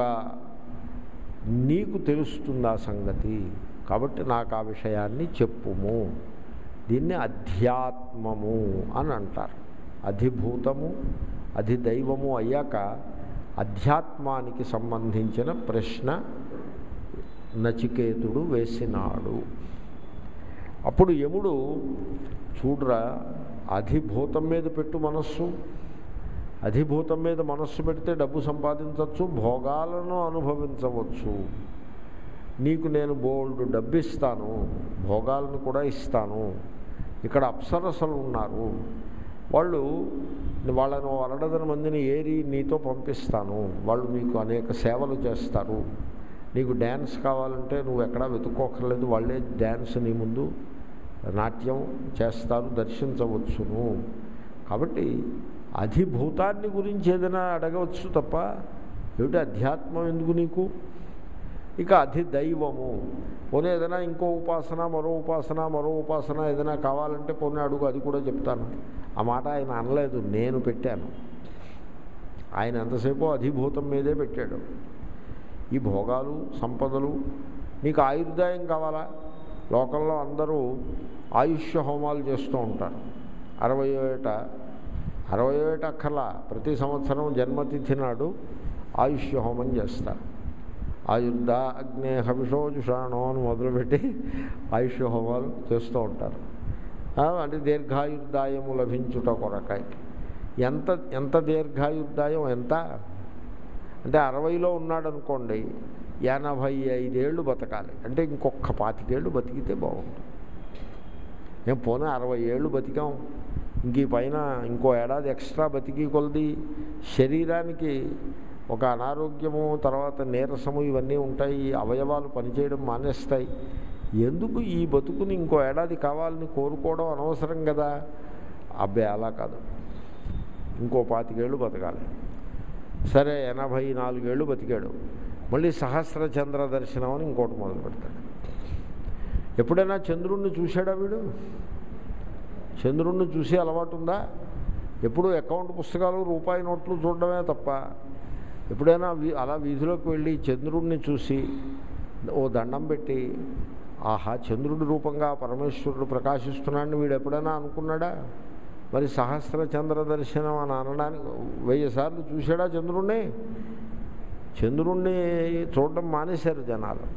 నీకు తెలుస్తుంది ఆ సంగతి కాబట్టి నాకు ఆ విషయాన్ని చెప్పుము దీన్ని అధ్యాత్మము అని అంటారు అధిభూతము అధిదైవము అయ్యాక అధ్యాత్మానికి సంబంధించిన ప్రశ్న నచికేతుడు వేసినాడు అప్పుడు యముడు చూడరా అధిభూతం మీద పెట్టు మనస్సు అధిభూతం మీద మనస్సు పెడితే డబ్బు సంపాదించవచ్చు భోగాలను అనుభవించవచ్చు నీకు నేను బోల్డ్ డబ్బు ఇస్తాను భోగాలను కూడా ఇస్తాను ఇక్కడ అప్సరసలు ఉన్నారు వాళ్ళు వాళ్ళను అరడదన మందిని ఏరి నీతో పంపిస్తాను వాళ్ళు నీకు అనేక సేవలు చేస్తారు నీకు డ్యాన్స్ కావాలంటే నువ్వు ఎక్కడా వెతుక్కోకర్లేదు వాళ్ళే డ్యాన్స్ నీ ముందు నాట్యం చేస్తారు దర్శించవచ్చును కాబట్టి అధిభూతాన్ని గురించి ఏదైనా అడగవచ్చు తప్ప ఏమిటి అధ్యాత్మం ఎందుకు నీకు ఇక అధిదైవము పోనీ ఏదైనా ఇంకో ఉపాసన మరో ఉపాసన మరో ఉపాసన ఏదైనా కావాలంటే పోనీ అడుగు అది కూడా చెప్తాను ఆ మాట ఆయన అనలేదు నేను పెట్టాను ఆయన ఎంతసేపు అధిభూతం మీదే పెట్టాడు ఈ భోగాలు సంపదలు నీకు ఆయుర్దాయం కావాలా లోకంలో అందరూ ఆయుష్య హోమాలు చేస్తూ ఉంటారు అరవై ఏట అరవై ఏట అక్కర్లా ప్రతి సంవత్సరం జన్మతిథి నాడు ఆయుష్య హోమం చేస్తారు ఆయుర్ద అగ్నే హవిషోజుషాణో అని మొదలుపెట్టి ఆయుష్య హోమాలు చేస్తూ ఉంటారు అంటే దీర్ఘాయుర్దాయము లభించుట కొరకాయ ఎంత ఎంత దీర్ఘాయుర్దాయం ఎంత అంటే అరవైలో ఉన్నాడు అనుకోండి ఎనభై ఐదేళ్ళు బతకాలి అంటే ఇంకొక పాతికేళ్ళు బతికితే బాగుంటుంది మేము పోనీ అరవై ఏళ్ళు బతికాం ఇంక ఈ పైన ఇంకో ఏడాది ఎక్స్ట్రా బతికి కొలది శరీరానికి ఒక అనారోగ్యము తర్వాత నీరసము ఇవన్నీ ఉంటాయి అవయవాలు పనిచేయడం మానేస్తాయి ఎందుకు ఈ బతుకుని ఇంకో ఏడాది కావాలని కోరుకోవడం అనవసరం కదా అబ్బాయి అలా కాదు ఇంకో పాతికేళ్ళు బతకాలి సరే ఎనభై నాలుగేళ్ళు బతికాడు మళ్ళీ సహస్ర చంద్ర దర్శనం అని ఇంకోటి మొదలు పెడతాడు ఎప్పుడైనా చంద్రుణ్ణి చూశాడా వీడు చంద్రుణ్ణి చూసి అలవాటు ఉందా ఎప్పుడు అకౌంట్ పుస్తకాలు రూపాయి నోట్లు చూడడమే తప్ప ఎప్పుడైనా అలా వీధిలోకి వెళ్ళి చంద్రుడిని చూసి ఓ దండం పెట్టి ఆహా చంద్రుడి రూపంగా పరమేశ్వరుడు ప్రకాశిస్తున్నాడని వీడు ఎప్పుడైనా అనుకున్నాడా మరి సహస్ర చంద్ర దర్శనం అని అనడానికి వెయ్యి సార్లు చూశాడా చంద్రుణ్ణి చంద్రుణ్ణి చూడడం మానేశారు జనాలు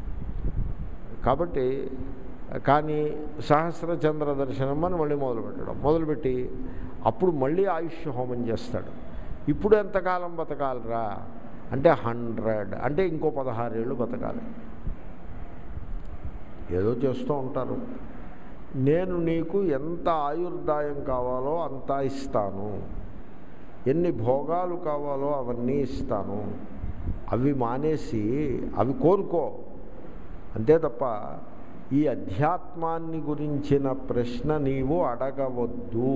కాబట్టి కానీ సహస్ర చంద్ర దర్శనం అని మళ్ళీ మొదలుపెట్టడం మొదలుపెట్టి అప్పుడు మళ్ళీ ఆయుష్ హోమం చేస్తాడు ఇప్పుడు ఎంతకాలం బతకాలరా అంటే హండ్రెడ్ అంటే ఇంకో పదహారేళ్ళు బతకాలి ఏదో చేస్తూ ఉంటారు నేను నీకు ఎంత ఆయుర్దాయం కావాలో అంత ఇస్తాను ఎన్ని భోగాలు కావాలో అవన్నీ ఇస్తాను అవి మానేసి అవి కోరుకో అంతే తప్ప ఈ అధ్యాత్మాన్ని గురించిన ప్రశ్న నీవు అడగవద్దు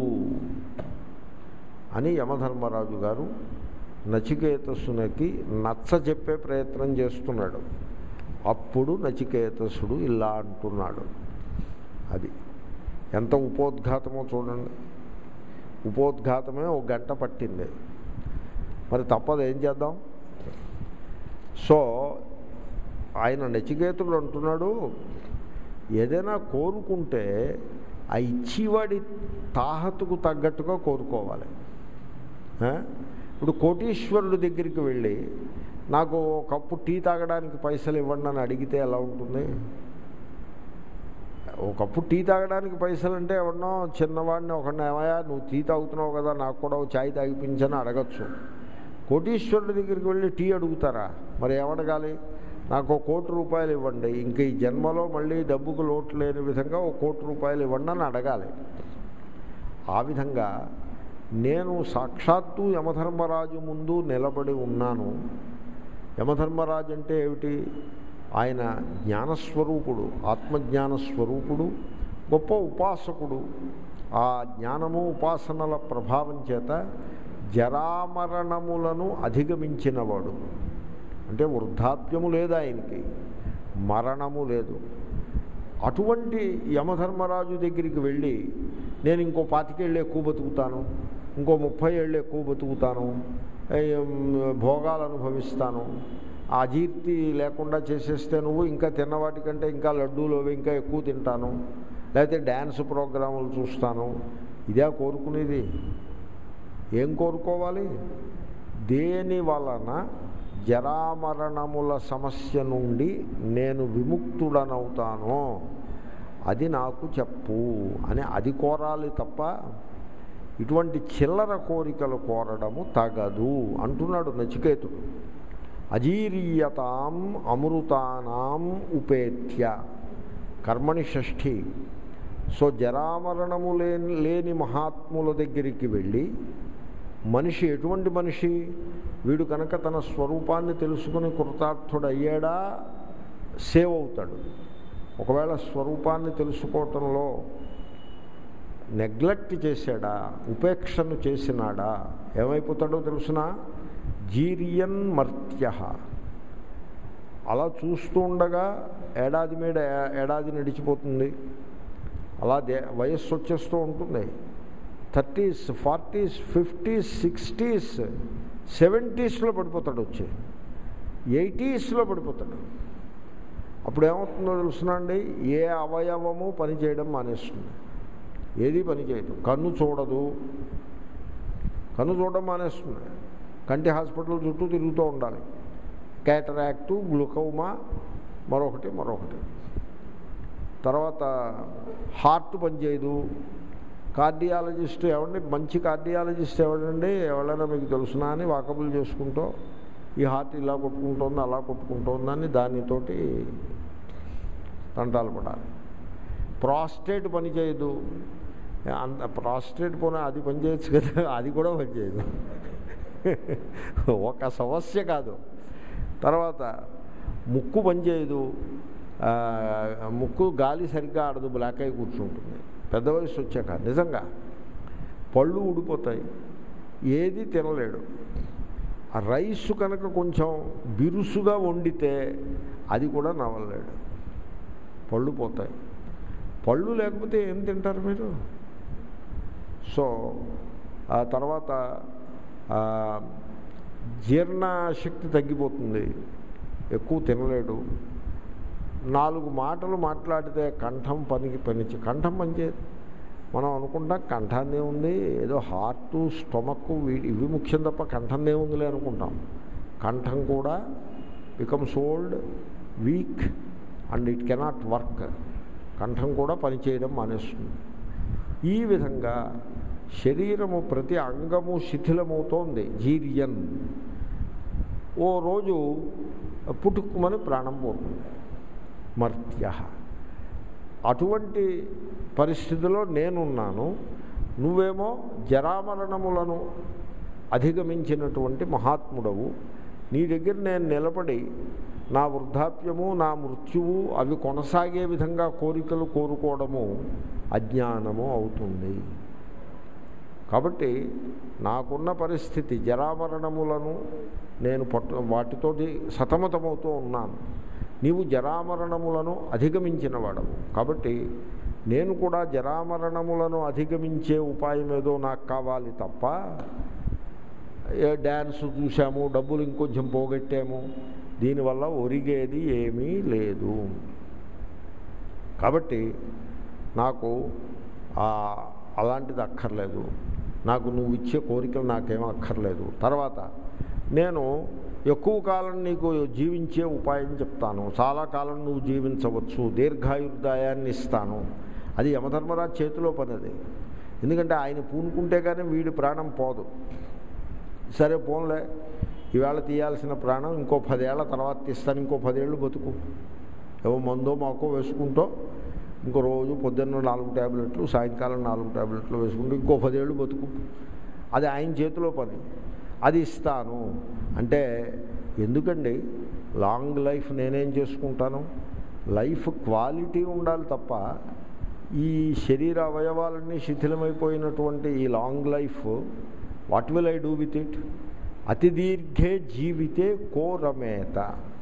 అని యమధర్మరాజు గారు నచికేతసునికి నచ్చ చెప్పే ప్రయత్నం చేస్తున్నాడు అప్పుడు నచికేతసుడు ఇలా అంటున్నాడు అది ఎంత ఉపోద్ఘాతమో చూడండి ఉపోద్ఘాతమే ఒక గంట పట్టింది మరి తప్పదు ఏం చేద్దాం సో ఆయన నచికేతుడు అంటున్నాడు ఏదైనా కోరుకుంటే ఆ ఇచ్చివాడి తాహతుకు తగ్గట్టుగా కోరుకోవాలి ఇప్పుడు కోటీశ్వరుడి దగ్గరికి వెళ్ళి నాకు ఒక కప్పు టీ తాగడానికి పైసలు ఇవ్వండి అని అడిగితే ఎలా ఉంటుంది ఒక కప్పు టీ తాగడానికి పైసలు అంటే ఎవరినో చిన్నవాడిని ఒకడిని ఏమయ్యా నువ్వు టీ తాగుతున్నావు కదా నాకు కూడా ఒక ఛాయ్ తాగిపించని అడగచ్చు కోటీశ్వరుడి దగ్గరికి వెళ్ళి టీ అడుగుతారా మరి ఏమడగాలి నాకు ఒక కోటి రూపాయలు ఇవ్వండి ఇంక ఈ జన్మలో మళ్ళీ డబ్బుకు లోటు లేని విధంగా ఒక కోటి రూపాయలు ఇవ్వండి అని అడగాలి ఆ విధంగా నేను సాక్షాత్తు యమధర్మరాజు ముందు నిలబడి ఉన్నాను యమధర్మరాజు అంటే ఏమిటి ఆయన జ్ఞానస్వరూపుడు ఆత్మజ్ఞానస్వరూపుడు గొప్ప ఉపాసకుడు ఆ జ్ఞానము ఉపాసనల ప్రభావం చేత జరామరణములను అధిగమించినవాడు అంటే వృద్ధాప్యము లేదు ఆయనకి మరణము లేదు అటువంటి యమధర్మరాజు దగ్గరికి వెళ్ళి నేను ఇంకో పాతికేళ్ళు ఎక్కువ బతుకుతాను ఇంకో ముప్పై ఏళ్ళు ఎక్కువ బతుకుతాను ఏం, భోగాలు అనుభవిస్తాను ఆ అజీర్తి లేకుండా చేసేస్తే నువ్వు ఇంకా తిన్నవాటికంటే ఇంకా లడ్డూలు అవి ఇంకా ఎక్కువ తింటాను లేకపోతే డ్యాన్స్ ప్రోగ్రాములు చూస్తాను ఇదే కోరుకునేది ఏం కోరుకోవాలి దేని వలన జరామరణముల సమస్య నుండి నేను విముక్తుడనవుతానో అది నాకు చెప్పు అని అది కోరాలి తప్ప ఇటువంటి చిల్లర కోరికలు కోరడము తగదు అంటున్నాడు నచికేతుడు అజీరీయతాం అమృతానాం ఉపేత్య కర్మణి షష్ఠి సో జరామరణము లేని లేని మహాత్ముల దగ్గరికి వెళ్ళి మనిషి ఎటువంటి మనిషి వీడు కనుక తన స్వరూపాన్ని తెలుసుకుని కృతార్థుడయ్యాడా సేవ్ అవుతాడు ఒకవేళ స్వరూపాన్ని తెలుసుకోవటంలో నెగ్లెక్ట్ చేశాడా ఉపేక్షను చేసినాడా ఏమైపోతాడో తెలుసునా జీరియన్ మర్త్య అలా చూస్తూ ఉండగా ఏడాది మీద ఏ- ఏడాది నడిచిపోతుంది అలా దే వయస్సు వచ్చేస్తూ ఉంటుంది థర్టీస్ ఫార్టీస్ ఫిఫ్టీస్ సిక్స్టీస్ సెవెంటీస్లో పడిపోతాడు వచ్చి ఎయిటీస్లో పడిపోతాడు అప్పుడు ఏమవుతుందో తెలుసునండి ఏ అవయవము పనిచేయడం మానేస్తుంది ఏది పనిచేయదు కన్ను చూడదు కన్ను చూడడం మానేస్తుంది కంటి హాస్పిటల్ చుట్టూ తిరుగుతూ ఉండాలి క్యాటరాక్టు గ్లూకోమా మరొకటి మరొకటి తర్వాత హార్ట్ పనిచేయదు కార్డియాలజిస్ట్ ఎవరిని మంచి కార్డియాలజిస్ట్ ఎవరండి ఎవరైనా మీకు తెలుసునా అని వాకబుల్ చేసుకుంటూ ఈ హార్ట్ ఇలా కొట్టుకుంటోంది అలా కొట్టుకుంటోందని దానితోటి తంటాలు పడాలి ప్రాస్టేట్ పని చేయదు అంత ప్రాస్టేట్ పోనీ అది పని చేయొచ్చు కదా అది కూడా పని చేయదు ఒక సమస్య కాదు తర్వాత ముక్కు పనిచేయదు ఆ, ముక్కు గాలి సరిగ్గా ఆడదు బ్లాక్ అయి కూర్చుంటుంది పెద్ద వయసు వచ్చాక నిజంగా పళ్ళు ఊడిపోతాయి ఏది తినలేడు ఆ రైస్ కనుక కొంచెం బిరుసుగా వండితే అది కూడా నవ్వలేడు పళ్ళు పోతాయి పళ్ళు లేకపోతే ఏం తింటారు మీరు సో ఆ తర్వాత ఆ, జీర్ణశక్తి తగ్గిపోతుంది ఎక్కువ తినలేడు నాలుగు మాటలు మాట్లాడితే కంఠం పనికి పనిచి కంఠం పనిచేయదు మనం అనుకుంటాం కంఠాన్నే ఉంది ఏదో హార్ట్ స్టొమక్ వీ- ఇవి ముఖ్యం తప్ప కంఠందే ఉందిలే అనుకుంటాం కంఠం కూడా becomes old weak and it cannot work కంఠం కూడా పనిచేయడం మానేస్తుంది ఈ విధంగా శరీరము ప్రతి అంగము శిథిలమవుతోంది జీర్యన్ ఓ రోజు పుట్టుకుమని ప్రాణం పోతుంది మర్త్య అటువంటి పరిస్థితిలో నేనున్నాను నువ్వేమో జరామరణములను అధిగమించినటువంటి మహాత్ముడవు నీ దగ్గర నేను నిలబడి నా వృద్ధాప్యము నా మృత్యువు అవి కొనసాగే విధంగా కోరికలు కోరుకోవడము అజ్ఞానము అవుతుంది కాబట్టి నాకున్న పరిస్థితి జరామరణములను నేను పట్టు వాటితోటి సతమతమవుతూ ఉన్నాను నీవు జరామరణములను అధిగమించిన వాడవు కాబట్టి నేను కూడా జరామరణములను అధిగమించే ఉపాయం ఏదో నాకు కావాలి తప్ప ఏ డ్యాన్స్ చూసాము డబ్బులు ఇంకొంచెం పోగొట్టాము దీనివల్ల ఒరిగేది ఏమీ లేదు కాబట్టి నాకు ఆ అలాంటిది అక్కర్లేదు నాకు నువ్వు ఇచ్చే కోరికలు నాకేం అక్కర్లేదు తర్వాత నేను ఎక్కువ కాలం నీకు జీవించే ఉపాయం చెప్తాను చాలా కాలం నువ్వు జీవించవచ్చు దీర్ఘాయుర్దాయాన్ని ఇస్తాను అది యమధర్మరాజు చేతిలో పని అది ఎందుకంటే ఆయన పూనుకుంటే కానీ వీడి ప్రాణం పోదు సరే పోన్లే ఈవేళ తీయాల్సిన ప్రాణం ఇంకో పదేళ్ల తర్వాత తీస్తాను ఇంకో పదేళ్ళు బతుకు ఏవో మందో మాకో వేసుకుంటూ ఇంకో రోజు పొద్దున్న నాలుగు ట్యాబ్లెట్లు సాయంకాలం నాలుగు ట్యాబ్లెట్లు వేసుకుంటూ ఇంకో పదేళ్ళు బతుకు అది ఆయన చేతిలో పని అది ఇస్తాను అంటే ఎందుకండి లాంగ్ లైఫ్ నేనేం చేసుకుంటాను లైఫ్ క్వాలిటీ ఉండాలి తప్ప ఈ శరీర అవయవాలన్నీ శిథిలమైపోయినటువంటి ఈ long life what will I do with it అతి దీర్ఘే జీవితే కోరమేత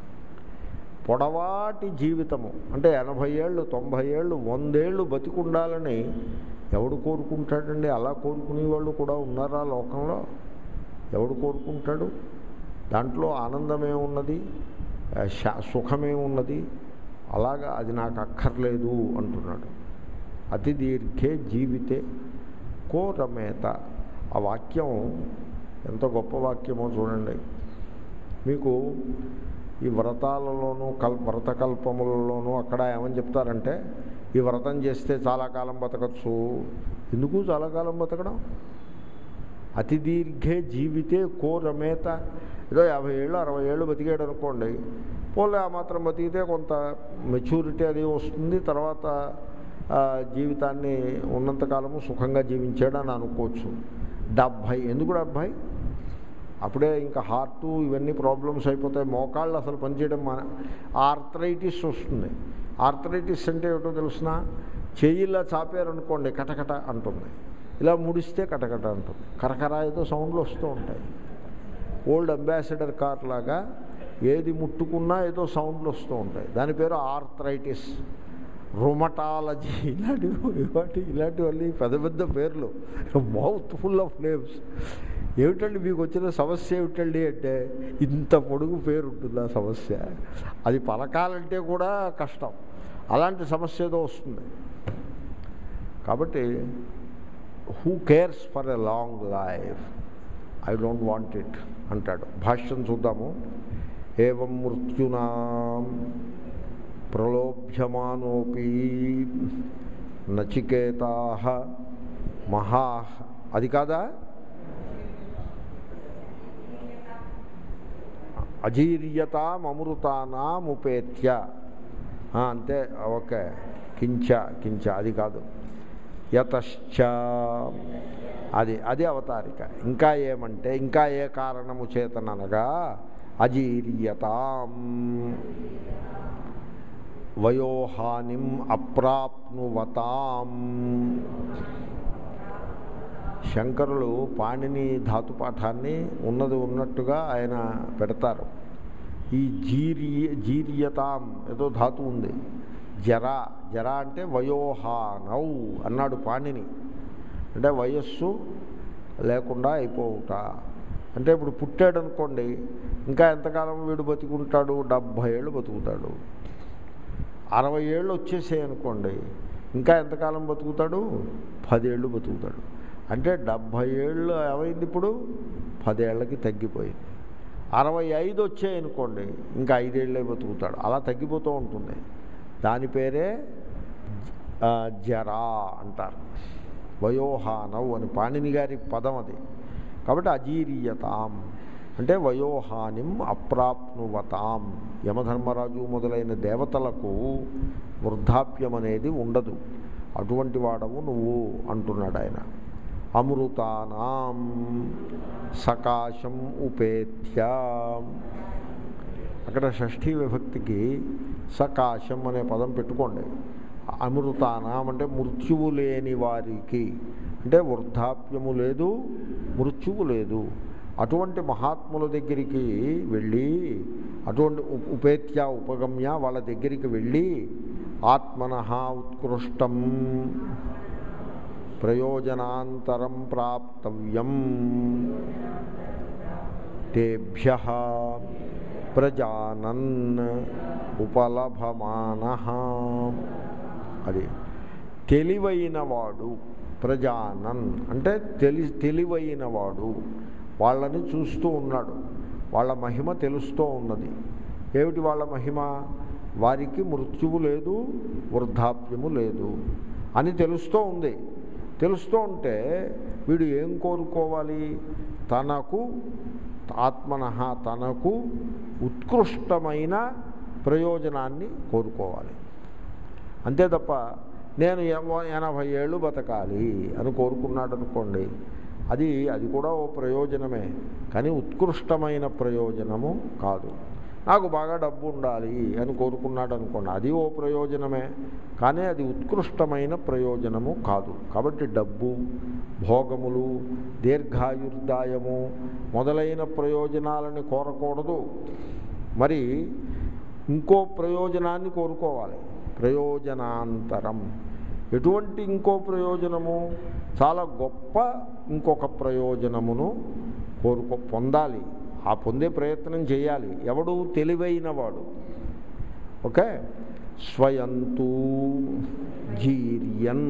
పొడవాటి జీవితము అంటే ఎనభై ఏళ్ళు తొంభై ఏళ్ళు వందేళ్ళు బతికుండాలని ఎవడు కోరుకుంటాడండి అలా కోరుకునే వాళ్ళు కూడా ఉన్నారా లోకంలో ఎవడు కోరుకుంటాడు దాంట్లో ఆనందమే ఉన్నది ఆ, శా- సుఖమే ఉన్నది అలాగా అది నాకు అక్కర్లేదు అంటున్నాడు అతి దీర్ఘే జీవితే కోరమేత ఆ వాక్యం ఎంత గొప్ప వాక్యమో చూడండి మీకు ఈ వ్రతాలలోనూ కల్ వ్రతకల్పములలోనూ అక్కడ ఏమని చెప్తారంటే ఈ వ్రతం చేస్తే చాలా కాలం బతకచ్చు ఎందుకు చాలా కాలం బతకడం అతి దీర్ఘే జీవితే కోరమేత ఏదో యాభై ఏళ్ళు అరవై ఏళ్ళు బతికాడు అనుకోండి పోలే ఆ మాత్రం బతికితే కొంత మెచ్యూరిటీ అది వస్తుంది తర్వాత ఆ, జీవితాన్ని ఉన్నంతకాలము సుఖంగా జీవించాడు అని అనుకోవచ్చు డెబ్భై ఎందుకు డెబ్భై అప్పుడే ఇంకా హార్ట్ ఇవన్నీ ప్రాబ్లమ్స్ అయిపోతాయి మోకాళ్ళు అసలు పనిచేయడం మన ఆర్థరైటిస్ వస్తుంది ఆర్థరైటిస్ అంటే ఏమిటో తెలిసిన చెయ్యిలా చాపారనుకోండి కటకట అంటుంది ఇలా ముడిస్తే కటకట అంటుంది కరకర ఏదో సౌండ్లు వస్తూ ఉంటాయి ఓల్డ్ అంబాసిడర్ కార్ లాగా ఏది ముట్టుకున్నా ఏదో సౌండ్లు వస్తూ ఉంటాయి దాని పేరు ఆర్థరైటిస్ రొమటాలజీ ఇలాంటివి ఇలాంటి ఇలాంటివన్నీ పెద్ద పెద్ద పేర్లు మౌత్ ఫుల్ ఆఫ్ నేమ్స్ ఏమిటండి మీకు వచ్చిన సమస్య ఏమిటండి అంటే ఇంత పొడుగు పేరు ఉంటుంది ఆ సమస్య అది పలకాలంటే కూడా కష్టం అలాంటి సమస్య ఏదో వస్తుంది కాబట్టి who cares for a long life I don't want it అంటాడు భాష్యం చూద్దాము ఏవం మృత్యునా ప్రలోభ్యమానోపి నచికేతా మహా అది కాదా అజీర్యతామృతానాముపేత్య ఆ, అంతే ఓకే కించ కించ అది కాదు యతశ్చ అది అది అవతారిక ఇంకా ఏమంటే ఇంకా ఏ కారణము చేతననగా అజీర్యతాం వయోహానిం అప్రాప్నువతాం శంకరులు పాణిని ధాతుపాఠాన్ని ఉన్నది ఉన్నట్టుగా ఆయన పెడతారు ఈ జీర్య జీర్యతాం ఏదో ధాతు ఉంది జర జర అంటే వయోహానౌ అన్నాడు పాణిని అంటే వయస్సు లేకుండా అయిపోవుట అంటే ఇప్పుడు పుట్టాడు అనుకోండి ఇంకా ఎంతకాలం వీడు బతుకుంటాడు డెబ్భై ఏళ్ళు బతుకుతాడు అరవై ఏళ్ళు వచ్చేసాయి అనుకోండి ఇంకా ఎంతకాలం బతుకుతాడు పదేళ్ళు బతుకుతాడు అంటే డెబ్భై ఏళ్ళు ఏమైంది ఇప్పుడు పదేళ్లకి తగ్గిపోయింది అరవై ఐదు వచ్చాయనుకోండి ఇంకా ఐదేళ్ళే బతుకుతాడు అలా తగ్గిపోతూ ఉంటుంది దాని పేరే ఆ, జరా అంటారు వయోహానవ్ అని పాణిని గారి పదం అది కాబట్టి అజీరియతాం అంటే వయోహానిం అప్రాప్నువతాం యమధర్మరాజు మొదలైన దేవతలకు వృద్ధాప్యం అనేది ఉండదు అటువంటి వాడవు నువ్వు అంటున్నాడు ఆయన అమృతానాం సకాశం ఉపేత్య అక్కడ షష్ఠీ విభక్తికి సకాశం అనే పదం పెట్టుకోండి అమృతానాం అంటే మృత్యువు లేని వారికి అంటే వృద్ధాప్యము లేదు మృత్యువు లేదు అటువంటి మహాత్ముల దగ్గరికి వెళ్ళి అటువంటి ఉ- ఉపేత్య ఉపగమ్య వాళ్ళ దగ్గరికి వెళ్ళి ఆత్మన ఉత్కృష్టం ప్రయోజనాంతరం ప్రాప్తవ్యం తేభ్య ప్రజానన్ ఉపలభమాన అది తెలివైనవాడు ప్రజానన్ అంటే తెలి తెలివైనవాడు వాళ్ళని చూస్తూ ఉన్నాడు వాళ్ళ మహిమ తెలుస్తూ ఉన్నది ఏమిటి వాళ్ళ మహిమ వారికి మృత్యువు లేదు వృద్ధాప్యము లేదు అని తెలుస్తూ ఉంది తెలుస్తూ ఉంటే వీడు ఏం కోరుకోవాలి తనకు ఆత్మన తనకు ఉత్కృష్టమైన ప్రయోజనాన్ని కోరుకోవాలి అంతే తప్ప నేను ఎవ- ఎనభై ఏళ్ళు బతకాలి అని కోరుకున్నాడు అనుకోండి అది అది కూడా ఓ ప్రయోజనమే కానీ ఉత్కృష్టమైన ప్రయోజనము కాదు నాకు బాగా డబ్బు ఉండాలి అని కోరుకున్నాడు అనుకోండి అది ఓ ప్రయోజనమే కానీ అది ఉత్కృష్టమైన ప్రయోజనము కాదు కాబట్టి డబ్బు భోగములు దీర్ఘాయుర్దాయము మొదలైన ప్రయోజనాలని కోరకూడదు మరి ఇంకో ప్రయోజనాన్ని కోరుకోవాలి ప్రయోజనాంతరం ఎటువంటి ఇంకో ప్రయోజనము చాలా గొప్ప ఇంకొక ప్రయోజనమును కోరుకో పొందాలి ఆ పొందే ప్రయత్నం చేయాలి ఎవడు తెలివైనవాడు ఓకే స్వయంతూ జీర్యన్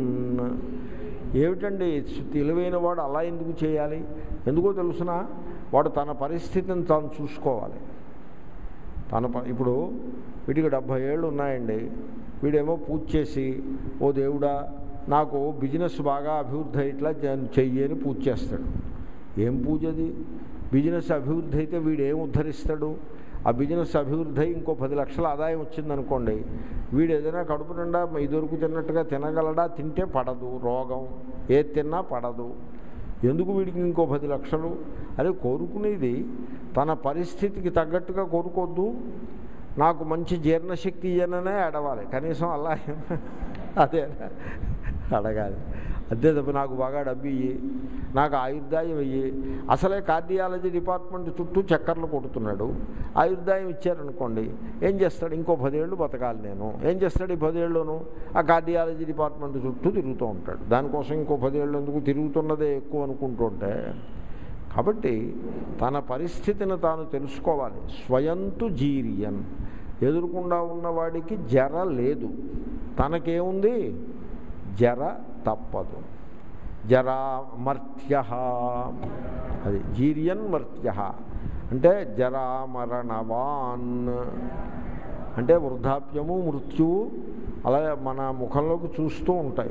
ఏమిటండి తెలివైన వాడు అలా ఎందుకు చేయాలి ఎందుకో తెలుసిన వాడు తన పరిస్థితిని తాను చూసుకోవాలి తన ప ఇప్పుడు వీటికి డెబ్భై ఏళ్ళు ఉన్నాయండి వీడేమో పూజ చేసి ఓ దేవుడా నాకు బిజినెస్ బాగా అభివృద్ధి ఇట్లా చెయ్యి అని పూజ చేస్తాడు ఏం పూజ అది బిజినెస్ అభివృద్ధి అయితే వీడు ఏం ఉద్ధరిస్తాడు ఆ బిజినెస్ అభివృద్ధి అయి ఇంకో పది లక్షల ఆదాయం వచ్చిందనుకోండి వీడు ఏదైనా కడుపు నిండా ఇదివరకు తిన్నట్టుగా తినగలడా తింటే పడదు రోగం ఏది తిన్నా పడదు ఎందుకు వీడికి ఇంకో పది లక్షలు అదే కోరుకునేది తన పరిస్థితికి తగ్గట్టుగా కోరుకోవద్దు నాకు మంచి జీర్ణశక్తి ఇయ్యననే అడవాలి కనీసం అలా అదే అడగాలి అంతే తప్ప నాకు బాగా డబ్బు ఇయ్యి నాకు ఆయుర్దాయం ఇయ్యి అసలే కార్డియాలజీ డిపార్ట్మెంట్ చుట్టూ చక్కర్లు కొడుతున్నాడు ఆయుర్దాయం ఇచ్చారనుకోండి ఏం చేస్తాడు ఇంకో పదేళ్ళు బతకాలి నేను ఏం చేస్తాడు ఈ పదేళ్ళును ఆ కార్డియాలజీ డిపార్ట్మెంట్ చుట్టూ తిరుగుతూ ఉంటాడు దానికోసం ఇంకో పదేళ్ళు ఎందుకు తిరుగుతున్నదే ఎక్కువ అనుకుంటుంటే కాబట్టి తన పరిస్థితిని తాను తెలుసుకోవాలి స్వయంతు జీరియన్ ఎదురుకుండా ఉన్నవాడికి జర లేదు తనకేముంది జర తప్పదు జరా మర్త్య అది జీరియన్ మర్త్య అంటే జరామరణవాన్ అంటే వృద్ధాప్యము మృత్యువు అలా మన ముఖంలోకి చూస్తూ ఉంటాయి